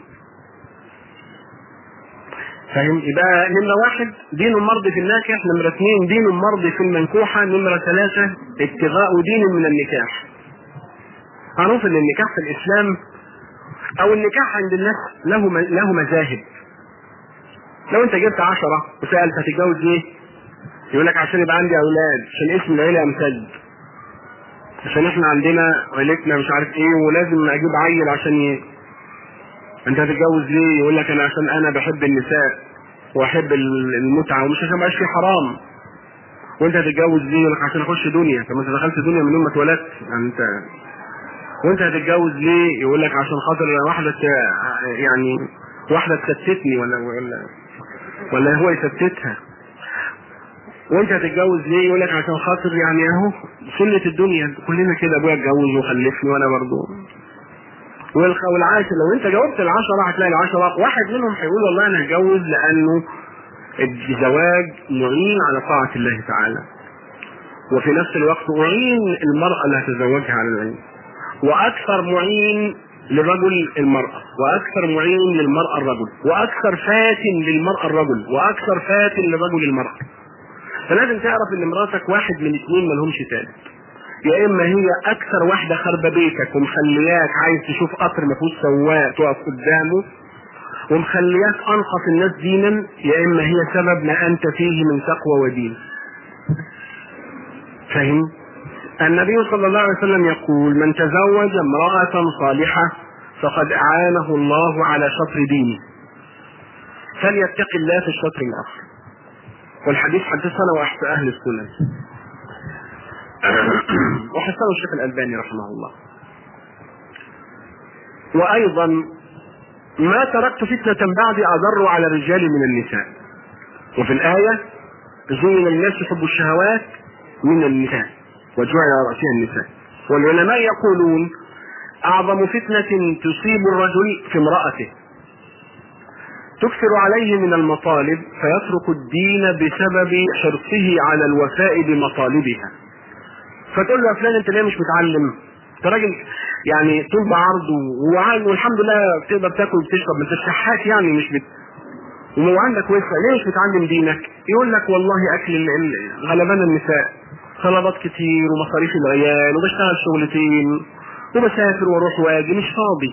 [SPEAKER 2] فاهم يبقى نمرة واحد دين المرض في الناكح نمرة اثنين دين المرض في المنكوحة نمرة ثلاثة ابتغاء دين من النكاح معروف ان النكاح في الاسلام او النكاح عند الناس له له مذاهب لو انت جبت عشرة وسألت هتتجوز ليه؟ يقول لك عشان يبقى عندي اولاد عشان اسم العيلة يمتد عشان احنا عندنا عيلتنا مش عارف ايه ولازم اجيب عيل عشان ي... انت هتتجوز ليه؟ يقول لك انا عشان انا بحب النساء واحب المتعة ومش عشان مبقاش في حرام وانت هتتجوز ليه؟ يقول لك عشان اخش دنيا طب ما انت دخلت دنيا من يوم ما اتولدت يعني انت وانت هتتجوز ليه؟ يقول لك عشان خاطر واحدة يعني واحدة تستتني ولا ولا ولا هو يستتها وانت هتتجوز ليه يقول لك عشان خاطر يعني اهو سنة الدنيا كلنا كده ابويا اتجوز وخلفني وانا برضه والخ- والعاشر لو انت جاوبت العشرة هتلاقي العشرة واحد منهم هيقول والله انا هتجوز لانه الزواج معين على طاعة الله تعالى وفي نفس الوقت أعين المرأة اللي هتزوجها على العلم وأكثر معين للرجل المرأة وأكثر معين للمرأة الرجل وأكثر فاتن للمرأة الرجل وأكثر فاتن للرجل المرأة فلازم تعرف ان مراتك واحد من اثنين ملهمش تالت يا اما هي اكثر واحده خاربه بيتك ومخلياك عايز تشوف قطر ما فيهوش سواق تقف قدامه ومخلياك انقص الناس دينا يا اما هي سبب ما انت فيه من تقوى ودين فهم النبي صلى الله عليه وسلم يقول من تزوج امرأة صالحة فقد أعانه الله على شطر دينه فليتق الله في الشطر الآخر والحديث حدثنا وأحسن أهل السنن وحسنه الشيخ الألباني رحمه الله وأيضا ما تركت فتنة بعد أضر على الرجال من النساء وفي الآية زين الناس حب الشهوات من النساء وجعل على رأسها النساء والعلماء يقولون أعظم فتنة تصيب الرجل في امرأته تكثر عليه من المطالب فيترك الدين بسبب حرصه على الوفاء بمطالبها فتقول له يا فلان انت ليه مش متعلم؟ انت راجل يعني طول بعرض وعال والحمد لله بتقدر تاكل وتشرب انت شحات يعني مش بت... وعندك وسع ليه مش متعلم دينك؟ يقول لك والله اكل ال- ال- غلبان النساء طلبات كتير ومصاريف العيال وبشتغل شغلتين وبسافر واروح واجي مش فاضي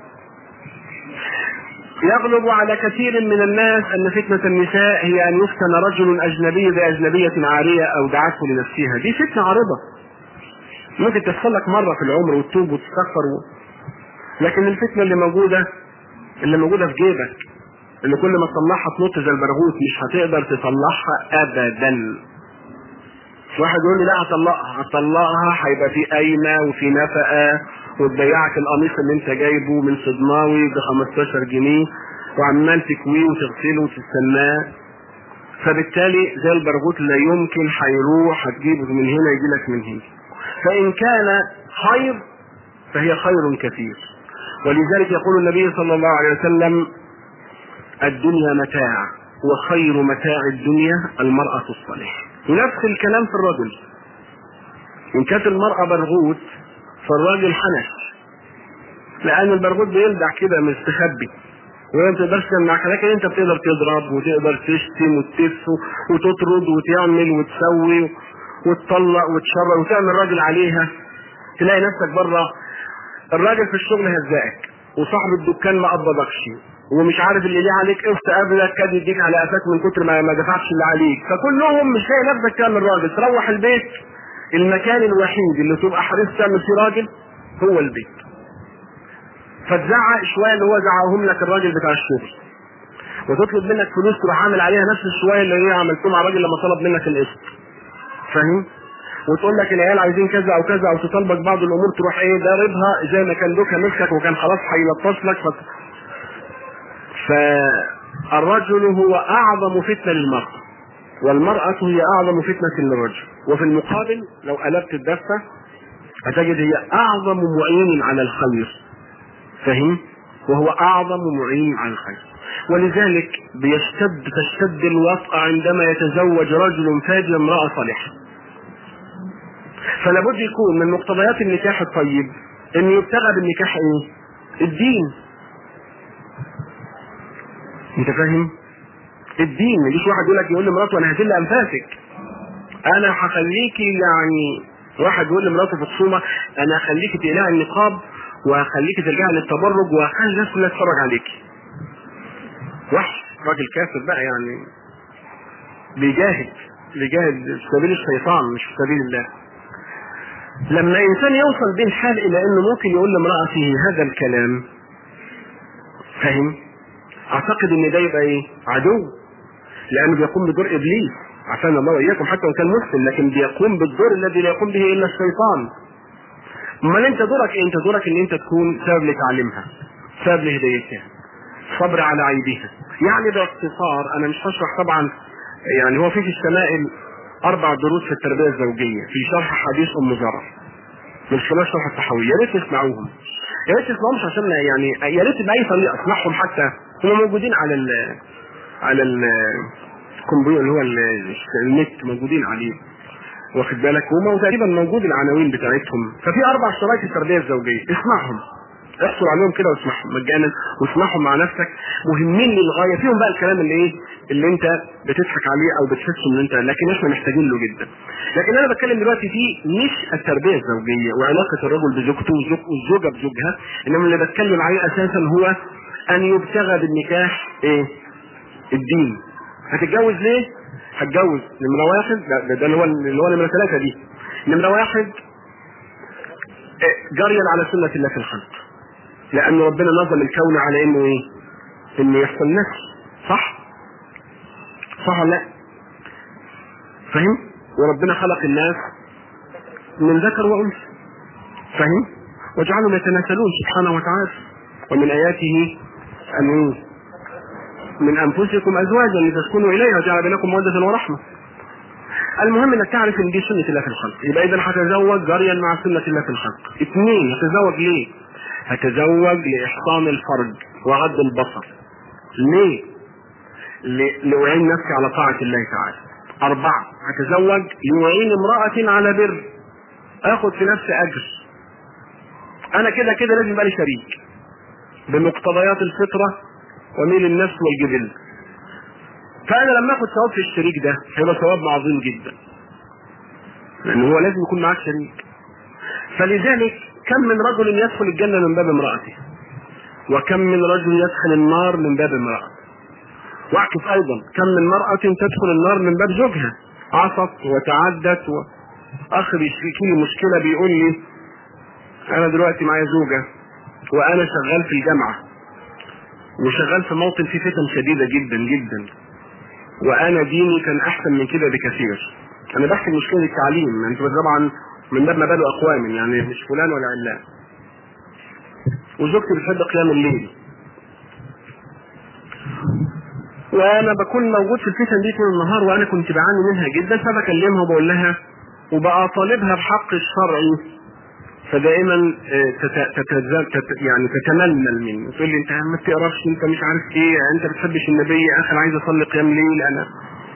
[SPEAKER 2] يغلب على كثير من الناس ان فتنة النساء هي ان يفتن رجل اجنبي باجنبية عارية او دعته لنفسها دي فتنة عارضة ممكن تحصل لك مرة في العمر وتتوب وتستغفر و... لكن الفتنة اللي موجودة اللي موجودة في جيبك اللي كل ما تطلعها تنط زي البرغوث مش هتقدر تطلعها ابدا مش واحد يقول لي لا هطلقها هطلقها هيبقى في قايمه وفي نفقه وتبيعك القميص اللي انت جايبه من صدماوي ب 15 جنيه وعمال تكويه وتغسله وتستناه فبالتالي زي البرغوث لا يمكن هيروح هتجيبه من هنا يجي لك من هنا فان كان خير فهي خير كثير ولذلك يقول النبي صلى الله عليه وسلم الدنيا متاع وخير متاع الدنيا المرأة الصالحة نفس الكلام في الرجل إن كانت المرأة برغوث فالراجل حنش لأن البرغوث بيلدع كده مستخبي وهي ما بتقدرش تمنعك لكن انت بتقدر تضرب وتقدر تشتم وتتف وتطرد وتعمل وتسوي وتطلق وتشرب وتعمل راجل عليها تلاقي نفسك بره الراجل في الشغل هزقك وصاحب الدكان ما قبضكش ومش عارف اللي ليه عليك قسط قبلك كاد يديك على قفاك من كتر ما ما دفعش اللي عليك فكلهم مش لاقي نفسك تعمل راجل تروح البيت المكان الوحيد اللي تبقى حريص تعمل فيه راجل هو البيت فتزعق شويه اللي هو زعقهم لك الراجل بتاع الشغل وتطلب منك فلوس تروح عامل عليها نفس الشويه اللي هي عملتهم مع الراجل لما طلب منك القسط فاهم وتقول لك العيال عايزين كذا او كذا او تطالبك بعض الامور تروح ايه ضاربها زي ما كان دوكا مسكك وكان خلاص هيلطش لك فت... فالرجل هو اعظم فتنه للمراه والمراه هي اعظم فتنه للرجل وفي المقابل لو قلبت الدفه هتجد هي اعظم معين على الخير فهم وهو اعظم معين على الخير ولذلك بيشتد تشتد الوطأة عندما يتزوج رجل فاجر امرأة صالحة فلا بد يكون من مقتضيات النكاح الطيب ان يبتغى بالنكاح ايه الدين انت فاهم الدين مش واحد يقول لك يقول لمراته انا هذل انفاسك انا هخليكي يعني واحد يقول لمراته في الصومه انا هخليكي تقلعي النقاب وهخليكي ترجعي للتبرج وهخلي الناس كلها تتفرج عليكي وحش راجل كافر بقى يعني بيجاهد بيجاهد في سبيل الشيطان مش في سبيل الله لما انسان يوصل بين حال الى انه ممكن يقول لامرأته هذا الكلام فاهم اعتقد ان ده يبقى ايه عدو لانه بيقوم بدور ابليس عشان الله واياكم حتى وان كان مسلم لكن بيقوم بالدور الذي لا يقوم به الا الشيطان امال انت دورك ايه انت دورك ان انت تكون سبب لتعليمها سبب لهدايتها صبر على عيبها يعني باختصار انا مش هشرح طبعا يعني هو في في الشمائل اربع دروس في التربيه الزوجيه في شرح حديث ام زرع من خلال شرح التحوي يا ريت تسمعوهم يا ريت تسمعهمش عشان يعني يا ريت باي طريقه اسمعهم حتى هم موجودين على ال على ال الكمبيوتر اللي هو ال- النت موجودين عليه واخد بالك وهم تقريبا موجود العناوين بتاعتهم ففي اربع شرايط التربيه الزوجيه اسمعهم احصل عليهم كده واسمعهم مجانا واسمعهم مع نفسك مهمين للغايه فيهم بقى الكلام اللي ايه اللي انت بتضحك عليه او بتحسه ان انت لكن احنا محتاجين له جدا لكن انا بتكلم دلوقتي في مش التربيه الزوجيه وعلاقه الرجل بزوجته والزوج- والزوجه بزوجها انما اللي بتكلم عليه اساسا هو ان يبتغى بالنكاح ايه الدين هتتجوز ليه؟ هتجوز نمرة واحد ده, ده, ده اللي هو اللي هو نمرة ثلاثة دي نمرة واحد إيه، جريا على سنة الله في الخلق لأن ربنا نظم الكون على إنه إيه؟ إنه يحصل نسل صح؟ صح ولا لا؟ فاهم؟ وربنا خلق الناس من ذكر وأنثى فاهم؟ وجعلهم يتناسلون سبحانه وتعالى ومن آياته أن إيه؟ من انفسكم ازواجا لتسكنوا اليها وجعل بينكم موده ورحمه. المهم انك تعرف ان دي سنه الله في الخلق، يبقى اذا هتزوج جريا مع سنه الله في الخلق. اثنين هتزوج ليه؟ هتزوج لاحصان الفرج وغض البصر. ليه؟ ل- لاعين نفسي على طاعه الله تعالى. اربعه هتزوج لاعين امراه على بر. اخد في نفسي اجر. انا كده كده لازم يبقى لي شريك. بمقتضيات الفطره وميل النفس والجبل فانا لما اخد ثواب في الشريك ده هيبقى ثواب عظيم جدا لان هو لازم يكون معاك شريك فلذلك كم من رجل يدخل الجنه من باب امراته وكم من رجل يدخل النار من باب امراه واعكس ايضا كم من مراه تدخل النار من باب زوجها عصت وتعدت و... اخ بيشتكي لي مشكله بيقول لي انا دلوقتي معايا زوجه وانا شغال في الجامعه وشغال في موطن فيه فتن شديدة جدا جدا وأنا ديني كان أحسن من كده بكثير أنا بحكي مشكلة التعليم أنت طبعا من باب ما باله أقوام يعني مش فلان ولا علان وزوجتي بتحب قيام الليل وأنا بكون موجود في الفتن دي طول النهار وأنا كنت بعاني منها جدا فبكلمها وبقول لها وبقى طالبها بحق الشرعي فدائما آه، تت- تتز- تت- يعني تتململ مني تقول لي انت ما بتقراش انت مش عارف ايه انت بتحبش النبي يا اخي انا عايز اصلي قيام ليل انا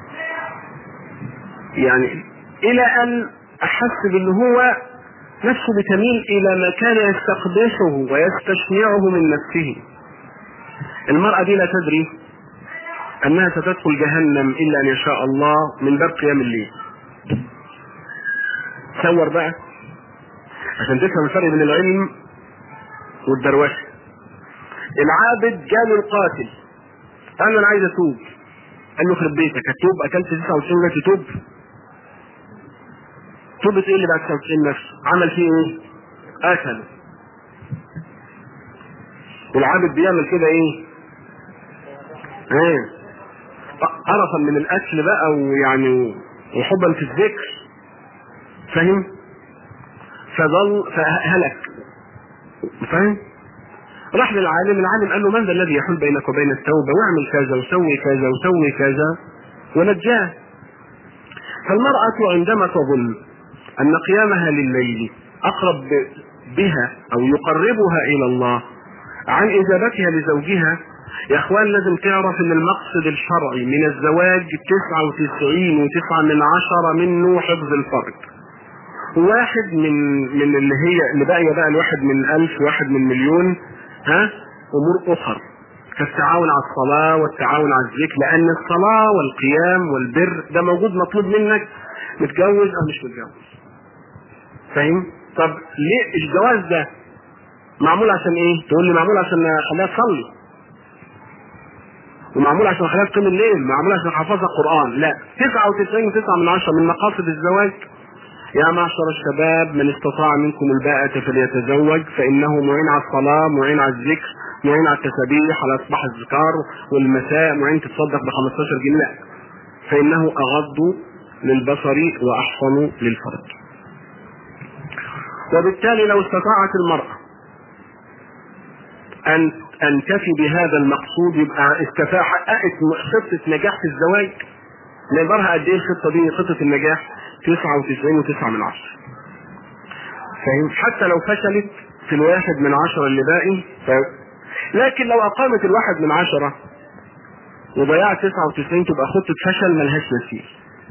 [SPEAKER 2] يعني الى ان احس بان هو نفسه بتميل الى ما كان يستقبحه ويستشنعه من نفسه المرأة دي لا تدري انها ستدخل جهنم الا ان يشاء الله من باب قيام الليل تصور بقى عشان تفهم الفرق بين العلم والدروشه العابد جاله القاتل قال له انا عايز اتوب قال له يخرب بيتك هتوب اكلت 99 جات تتوب توبة ايه اللي بعد 99 نفس عمل فيه ايه قتله والعابد بيعمل كده ايه ايه قرفا من الاكل بقى ويعني وحبا في الذكر فاهم فظل فهلك فاهم راح للعالم العالم قال له من ذا الذي يحول بينك وبين التوبة واعمل كذا وسوي كذا وسوي كذا ونجاه فالمرأة عندما تظن أن قيامها لليل أقرب بها أو يقربها إلى الله عن إجابتها لزوجها يا اخوان لازم تعرف ان المقصد الشرعي من الزواج 99 وتسعة من عشرة منه حفظ الفرج واحد من من اللي هي اللي باقيه بقى الواحد من ألف واحد من مليون ها امور اخرى كالتعاون على الصلاة والتعاون على الذكر لأن الصلاة والقيام والبر ده موجود مطلوب منك متجوز أو مش متجوز. فاهم؟ طب ليه الجواز ده معمول عشان إيه؟ تقول لي معمول عشان أخليها تصلي. ومعمول عشان أخليها تقيم الليل، معمول عشان أحفظها قرآن، لا 99 9 من عشرة من مقاصد الزواج يا معشر الشباب من استطاع منكم الباءة فليتزوج فإنه معين على الصلاة معين على الذكر معين على التسابيح على أصباح الذكار والمساء معين تتصدق ب 15 جنيه لا فإنه أغض للبصر وأحصن للفرج وبالتالي لو استطاعت المرأة أن أن تفي بهذا المقصود يبقى استفاء حققت خطة نجاح في الزواج نقدرها قد ايه الخطة دي خطة النجاح 99 وتسعة من عشرة فاهم حتى لو فشلت في الواحد من عشرة اللي باقي ف... لكن لو اقامت الواحد من عشرة وضيعت 99 تبقى خطة فشل ملهاش مثيل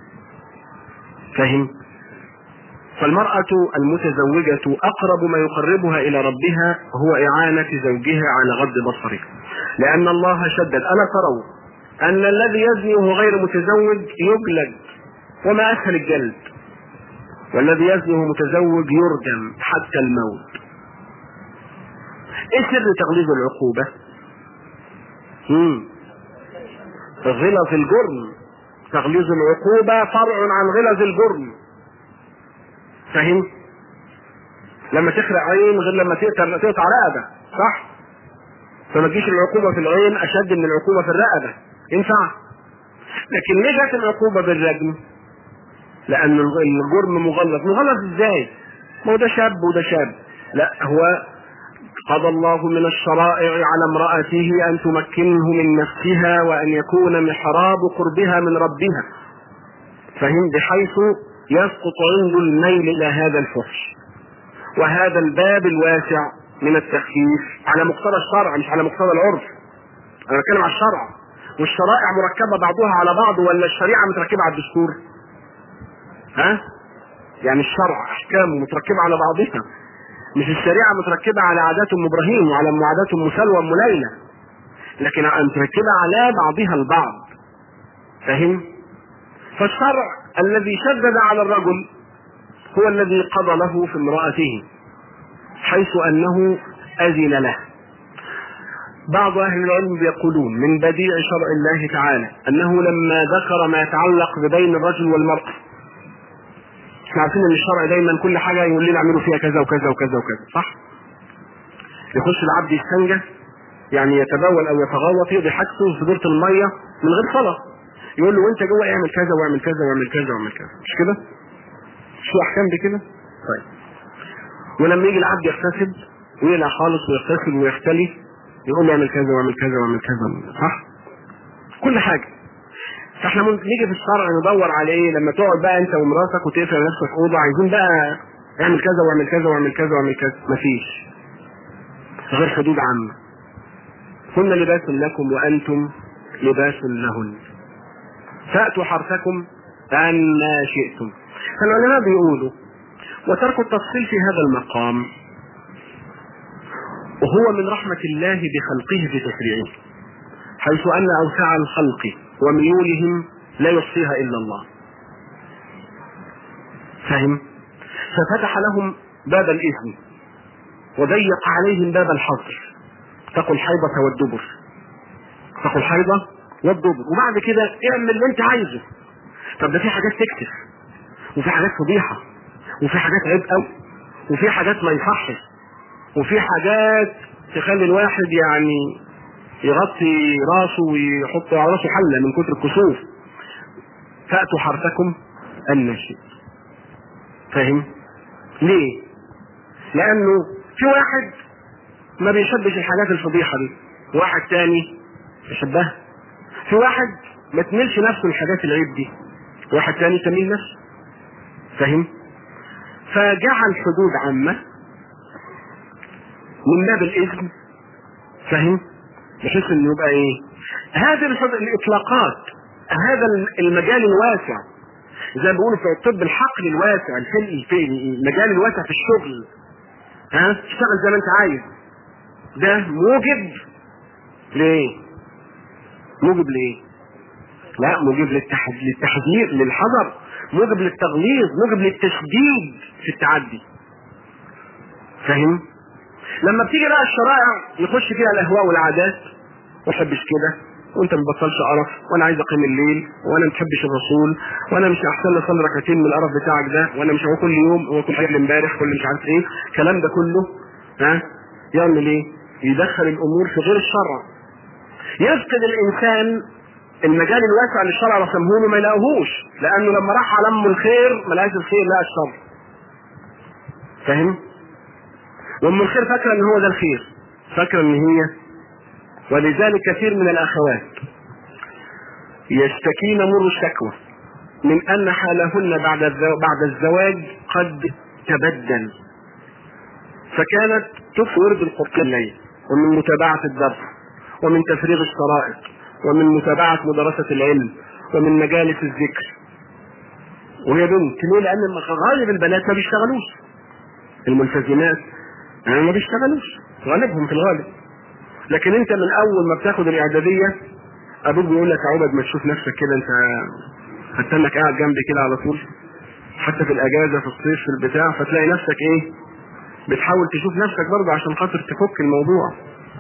[SPEAKER 2] فاهم فالمرأة المتزوجة أقرب ما يقربها إلى ربها هو إعانة زوجها على غض بصره لأن الله شدد ألا تروا أن الذي يزني وهو غير متزوج يجلد وما أسهل الجلد والذي يزني وهو متزوج يرجم حتى الموت ايه سر تغليظ العقوبة؟ مم. غلظ الجرم تغليظ العقوبة فرع عن غلظ الجرم فاهم؟ لما تخرق عين غير لما تقطع تقطع رقبة صح؟ فما تجيش العقوبة في العين أشد من العقوبة في الرقبة ينفع؟ لكن ليه جت العقوبة بالرجم؟ لأن الجرم مغلظ، مغلظ ازاي؟ ما هو ده شاب وده شاب، لا هو قضى الله من الشرائع على امرأته أن تمكنه من نفسها وأن يكون محراب قربها من ربها فهم بحيث يسقط عنده الميل إلى هذا الفحش وهذا الباب الواسع من التخفيف على مقتضى الشرع مش على مقتضى العرف أنا بتكلم على الشرع والشرائع مركبة بعضها على بعض ولا الشريعة متركبة على الدستور ها يعني الشرع أحكامه متركبة على بعضها مش الشريعة متركبة على عادات ام ابراهيم وعلى عادات ام سلوى ام ليلى لكن متركبة على بعضها البعض فهم؟ فالشرع الذي شدد على الرجل هو الذي قضى له في امرأته حيث انه اذن له بعض اهل العلم يقولون من بديع شرع الله تعالى انه لما ذكر ما يتعلق بين الرجل والمرأة احنا عارفين ان الشرع دايما كل حاجه يقول لنا اعملوا فيها كذا وكذا وكذا وكذا صح؟ يخش العبد يستنجى يعني يتبول او يتغوط يقضي حاجته في دورة الميه من غير صلاه يقول له وانت جوه اعمل كذا واعمل كذا واعمل كذا واعمل كذا مش كده؟ مش في احكام دي كده؟ طيب ولما يجي العبد يغتسل ويقلع خالص ويغتسل ويختلي يقول له اعمل كذا واعمل كذا واعمل كذا صح؟ كل حاجه فاحنا نيجي في الشرع ندور على ايه لما تقعد بقى انت ومراتك وتقفل نفسك اوضه عايزين بقى اعمل كذا واعمل كذا واعمل كذا واعمل كذا مفيش غير حدود عامه هن لباس لكم وانتم لباس لهن فاتوا حرثكم أنا شئتم فالعلماء بيقولوا وترك التفصيل في هذا المقام وهو من رحمة الله بخلقه في تشريعه حيث أن أوسع الخلق وميولهم لا يحصيها إلا الله فهم ففتح لهم باب الإذن وضيق عليهم باب الحظر تقوا الحيضة والدبر تقوا الحيضة والدبر وبعد كده اعمل اللي انت عايزه طب ده في حاجات تكتف وفي حاجات فضيحة وفي حاجات عيب قوي وفي حاجات ما يصحش وفي حاجات تخلي الواحد يعني يغطي راسه ويحط على راسه حلة من كتر الكسوف فأتوا حرثكم النشئ فاهم؟ ليه؟ لأنه في واحد ما بيشبش الحاجات الفضيحة دي واحد تاني يشبهها في واحد ما تميلش نفسه الحاجات العيب دي واحد تاني تميل نفسه فاهم؟ فجعل حدود عامة من باب الإذن فاهم؟ بحيث انه يبقى ايه هذه الاطلاقات هذا المجال الواسع زي ما بيقولوا في الطب الحقل الواسع في المجال الواسع في الشغل ها تشتغل زي ما انت عايز ده موجب ليه موجب ليه لا موجب للتحذير للحذر موجب للتغليظ موجب للتشديد في التعدي فاهم لما بتيجي بقى الشرائع يخش فيها الاهواء والعادات ما بحبش كده وانت ما بتبطلش قرف وانا عايز اقيم الليل وانا ما بحبش الرسول وانا مش احسن لي اصلي ركعتين من القرف بتاعك ده وانا مش هو كل يوم هو كل حاجه امبارح كل مش عارف ايه الكلام ده كله ها يعمل ايه؟ يدخل الامور في غير الشرع يفقد الانسان المجال الواسع اللي الشرع رسمه له ما يلاقوهوش لانه لما راح على ام الخير ما لقاش الخير لقى الشر فاهم؟ وام الخير فاكره ان هو ده الخير فاكره ان هي ولذلك كثير من الاخوات يشتكين مر الشكوى من ان حالهن بعد بعد الزواج قد تبدل فكانت تكفي ورد القرآن الليل ومن متابعة الدرس ومن تفريغ الشرائط ومن متابعة مدرسة العلم ومن مجالس الذكر وهي بنت ليه؟ لأن غالب البنات ما بيشتغلوش الملتزمات يعني ما بيشتغلوش غالبهم في الغالب لكن انت من اول ما بتاخد الاعداديه ابوك بيقول لك عبد ما تشوف نفسك كده انت هتنك قاعد جنبي كده على طول حتى في الاجازه في الصيف في البتاع فتلاقي نفسك ايه بتحاول تشوف نفسك برضه عشان خاطر تفك الموضوع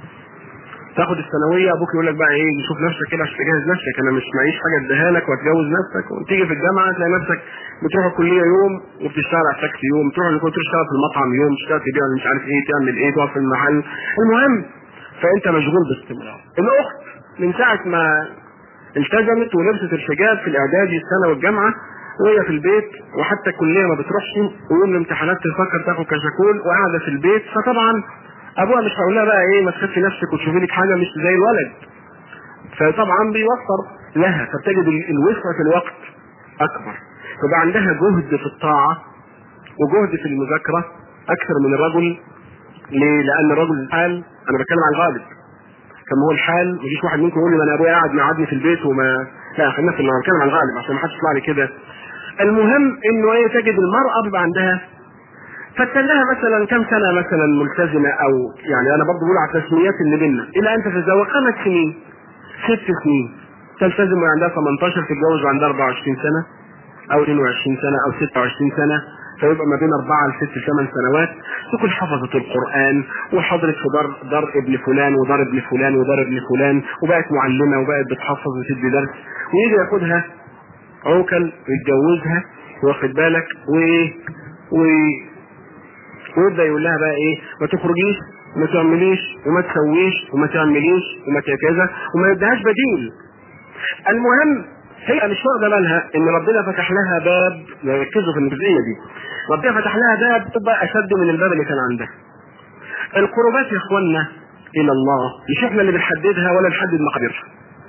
[SPEAKER 2] تاخد الثانويه ابوك يقول لك بقى ايه شوف نفسك كده عشان تجهز نفسك انا مش معيش حاجه اديها لك وتجوز نفسك وتيجي في الجامعه تلاقي نفسك بتروح الكليه يوم وبتشتغل على التاكسي يوم تروح تروح تشتغل في المطعم يوم تشتغل تبيع مش عارف ايه تعمل ايه تقف في المحل المهم فانت مشغول باستمرار الاخت من ساعه ما التزمت ولبست الحجاب في الاعدادي السنه والجامعه وهي في البيت وحتى الكليه ما بتروحش ويوم الامتحانات تفكر تاخد كشكول وقاعده في البيت فطبعا ابوها مش هيقول لها بقى ايه ما تخفي نفسك وتشوفي لك حاجه مش زي الولد فطبعا بيوفر لها فبتجد الوسع في الوقت اكبر فبقى عندها جهد في الطاعه وجهد في المذاكره اكثر من الرجل ليه؟ لان الرجل الحال انا بتكلم عن الغالب كما هو الحال مفيش واحد منكم يقول لي ما انا ابويا قاعد مقعدني في البيت وما لا خلينا في انا بتكلم عن الغالب عشان ما حدش يطلع لي كده المهم انه هي تجد المراه بيبقى عندها فتلاها مثلا كم سنه مثلا ملتزمه او يعني انا برضه بقول على التسميات اللي بينا الى ان تتزوج خمس سنين ست سنين تلتزم وعندها 18 تتجوز وعندها 24 سنه او 22 سنه او 26 سنه فيبقى ما بين أربعة لست ثمان سنوات تكون حفظت القرآن وحضرت في دار, دار ابن فلان ودار ابن فلان ودار ابن فلان وبقت معلمة وبقت بتحفظ وتدي درس ويجي ياخدها عوكل ويتجوزها واخد بالك و و ويبدا يقول لها بقى ايه ما تخرجيش وما تعمليش وما تسويش وما تعمليش وما كذا وما يديهاش بديل المهم هي مش واخده بالها ان ربنا فتح لها باب ركزوا في الجزئيه دي ربنا فتح لها باب تبقى اشد من الباب اللي كان عندها القربات يا اخوانا الى الله مش احنا اللي بنحددها ولا نحدد مقاديرها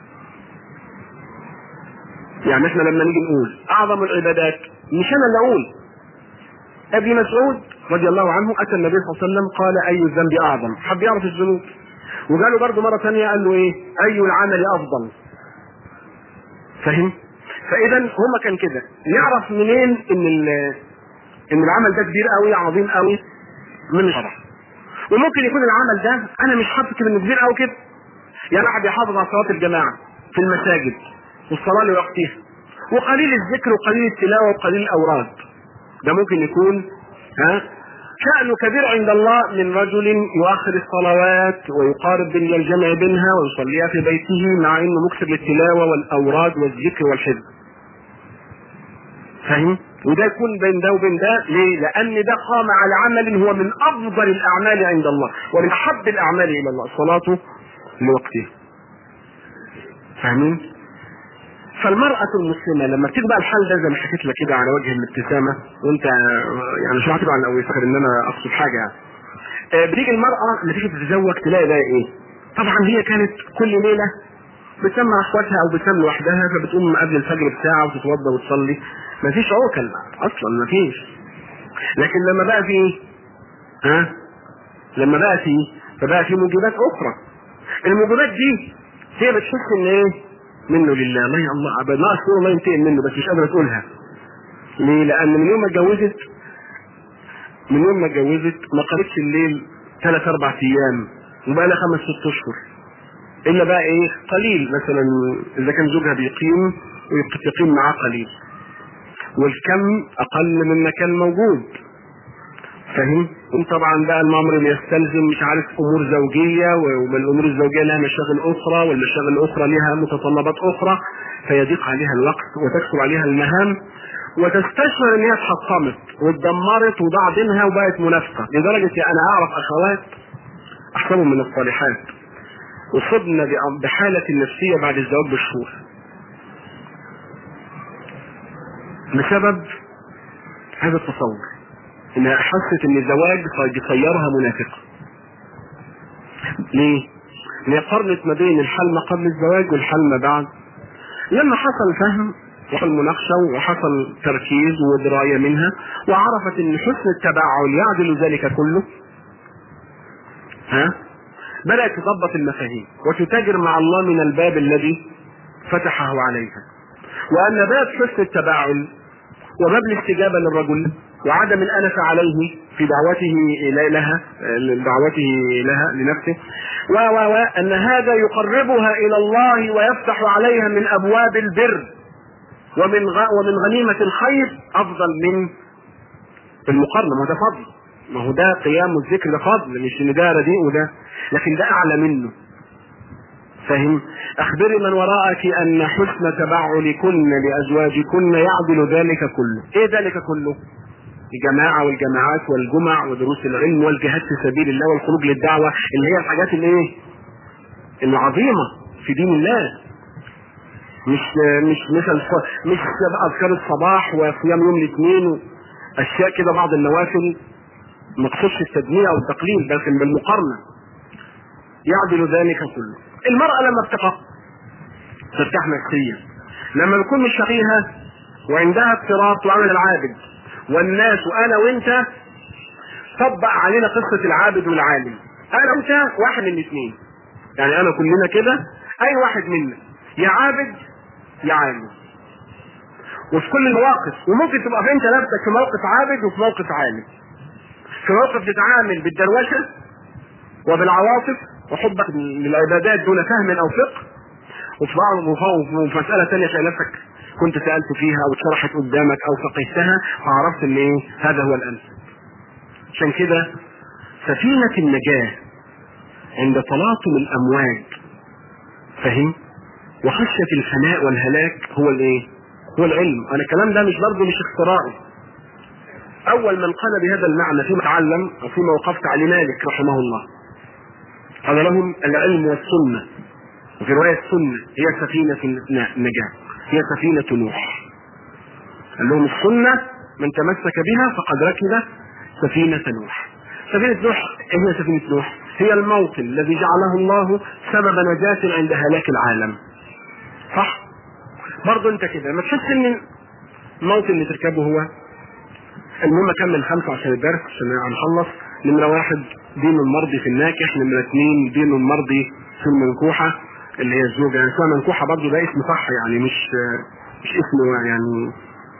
[SPEAKER 2] يعني احنا لما نيجي نقول اعظم العبادات مش انا اللي اقول ابن مسعود رضي الله عنه اتى النبي صلى الله عليه وسلم قال اي الذنب اعظم حب يعرف الذنوب وقالوا برضه مره ثانيه قال له ايه اي العمل افضل فاهم فاذا هما كان كده نعرف منين ان ان العمل ده كبير قوي عظيم قوي من الشرع وممكن يكون العمل ده انا مش حاطط كده انه كبير قوي كده يعني واحد يحافظ على صلاه الجماعه في المساجد والصلاه لوقتها وقليل الذكر وقليل التلاوه وقليل الاوراد ده ممكن يكون ها شأنه كبير عند الله من رجل يؤخر الصلوات ويقارب بين الجمع بينها ويصليها في بيته مع انه مكثر للتلاوه والاوراد والذكر والحفظ. فاهم؟ وده يكون بين ده وبين ده ليه؟ لان ده قام على عمل هو من افضل الاعمال عند الله ومن احب الاعمال الى الله صلاته لوقتها. فاهمين؟ فالمرأة المسلمة لما بتيجي بقى الحال ده زي ما حكيت لك كده على وجه الابتسامة وانت يعني مش هعتبر على يفتكر ان انا اقصد حاجة يعني. آه بتيجي المرأة لما تيجي تتزوج تلاقي بقى ايه؟ طبعا هي كانت كل ليلة بتسمع اخواتها او بتنام لوحدها فبتقوم قبل الفجر بساعة وتتوضى وتصلي مفيش عوكل اصلا مفيش لكن لما بقى في ايه؟ ها؟ لما بقى في فبقى في موجبات اخرى الموجبات دي هي بتحس ان ايه؟ منه لله الله يا الله عباد ما اذكر الله ينتقم منه بس مش قادر تقولها ليه؟ لان من يوم ما اتجوزت من يوم ما اتجوزت ما قريتش الليل ثلاث اربع ايام وبقى لها خمس ست اشهر الا بقى ايه قليل مثلا اذا كان زوجها بيقيم ويقيم معاه قليل والكم اقل مما كان موجود فاهم؟ وطبعا بقى الامر بيستلزم مش عارف امور زوجيه والامور الزوجيه لها مشاغل اخرى والمشاغل الاخرى لها متطلبات اخرى فيضيق عليها الوقت وتكثر عليها المهام وتستشعر ان هي اتحطمت واتدمرت وضاع بينها وبقت منافقه لدرجه انا اعرف اخوات احسبهم من الصالحات اصبن بحاله نفسيه بعد الزواج بشهور بسبب هذا التصور انها حست ان الزواج بيصيرها منافقه ليه؟ لان قارنت ما بين الحال ما قبل الزواج والحال ما بعد لما حصل فهم وحصل مناقشه وحصل تركيز ودرايه منها وعرفت ان حسن التبعل يعدل ذلك كله ها بدأت تضبط المفاهيم وتتاجر مع الله من الباب الذي فتحه عليها وأن باب حسن التباعل وباب الاستجابة للرجل وعدم الأنف عليه في دعوته إلى- لها دعوته لها لنفسه و و و أن هذا يقربها إلى الله ويفتح عليها من أبواب البر ومن غ... ومن غنيمة الخير أفضل من المقارنة ما هو ده فضل ما هو ده قيام الذكر ده فضل مش ان ده رديء وده لكن ده أعلى منه فاهم أخبري من وراءك أن حسن تبعلكن لأزواجكن يعدل ذلك كله إيه ذلك كله الجماعة والجماعات والجمع ودروس العلم والجهاد في سبيل الله والخروج للدعوة اللي هي الحاجات اللي ايه العظيمة في دين الله مش مش مثل مش اذكار الصباح وصيام يوم الاثنين اشياء كده بعض النوافل ما تقصدش التدمير او التقليل لكن بالمقارنه يعدل ذلك كله المراه لما بتقع ترتاح نفسيا لما بيكون مش شقيها وعندها اضطراب وعمل العابد والناس انا وانت طبق علينا قصه العابد والعالم انا وانت واحد من الاثنين يعني انا كلنا كده اي واحد منا يا عابد يا عالم وفي كل المواقف وممكن تبقى انت نفسك في موقف عابد وفي موقف عالم في موقف تتعامل بالدروشه وبالعواطف وحبك للعبادات دون فهم او فقه وفي بعض وفي مسألة تانية تلاقي نفسك كنت سألت فيها او اتشرحت قدامك او فقهتها فعرفت ان ايه هذا هو الانسب عشان كده سفينة النجاة عند تلاطم الامواج فهم وخشية الفناء والهلاك هو الايه هو العلم انا الكلام ده مش برضه مش اختراعي اول من قال بهذا المعنى فيما تعلم او فيما وقفت على مالك رحمه الله قال لهم العلم والسنة وفي رواية السنة هي سفينة النجاة هي سفينة نوح قال لهم السنة من تمسك بها فقد ركب سفينة نوح سفينة نوح ايه هي سفينة نوح هي الموطن الذي جعله الله سبب نجاة عند هلاك العالم صح برضه انت كده لما تحس ان الموطن اللي تركبه هو المهم اكمل خمسه عشان الدرس عشان هنخلص نمره واحد دين المرضي في الناكح نمره اثنين دين المرضي في المنكوحه اللي هي الزوجه يعني اسمها منكوحه برضه ده اسم صح يعني مش مش اسمه يعني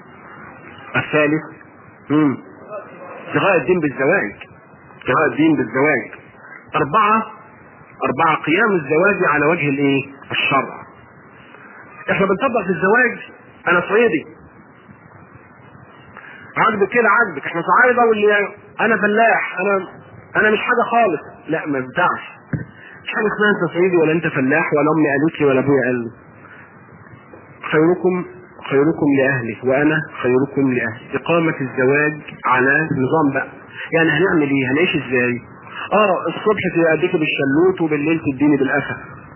[SPEAKER 2] الثالث امم ابتغاء الدين بالزواج ابتغاء الدين بالزواج أربعة أربعة قيام الزواج على وجه الإيه؟ الشرع. إحنا بنطبق في الزواج أنا صعيدي عاجبك كده عاجبك احنا صعايده واللي انا فلاح انا انا مش حاجه خالص لا ما ينفعش مش حاجه اسمها انت صعيدي ولا انت فلاح ولا امي قالت لي ولا ابويا قال لي خيركم خيركم لاهله وانا خيركم لاهلي اقامه الزواج على نظام بقى يعني هنعمل ايه هنعيش ازاي اه الصبح تأديك بالشلوت وبالليل تديني بالاسف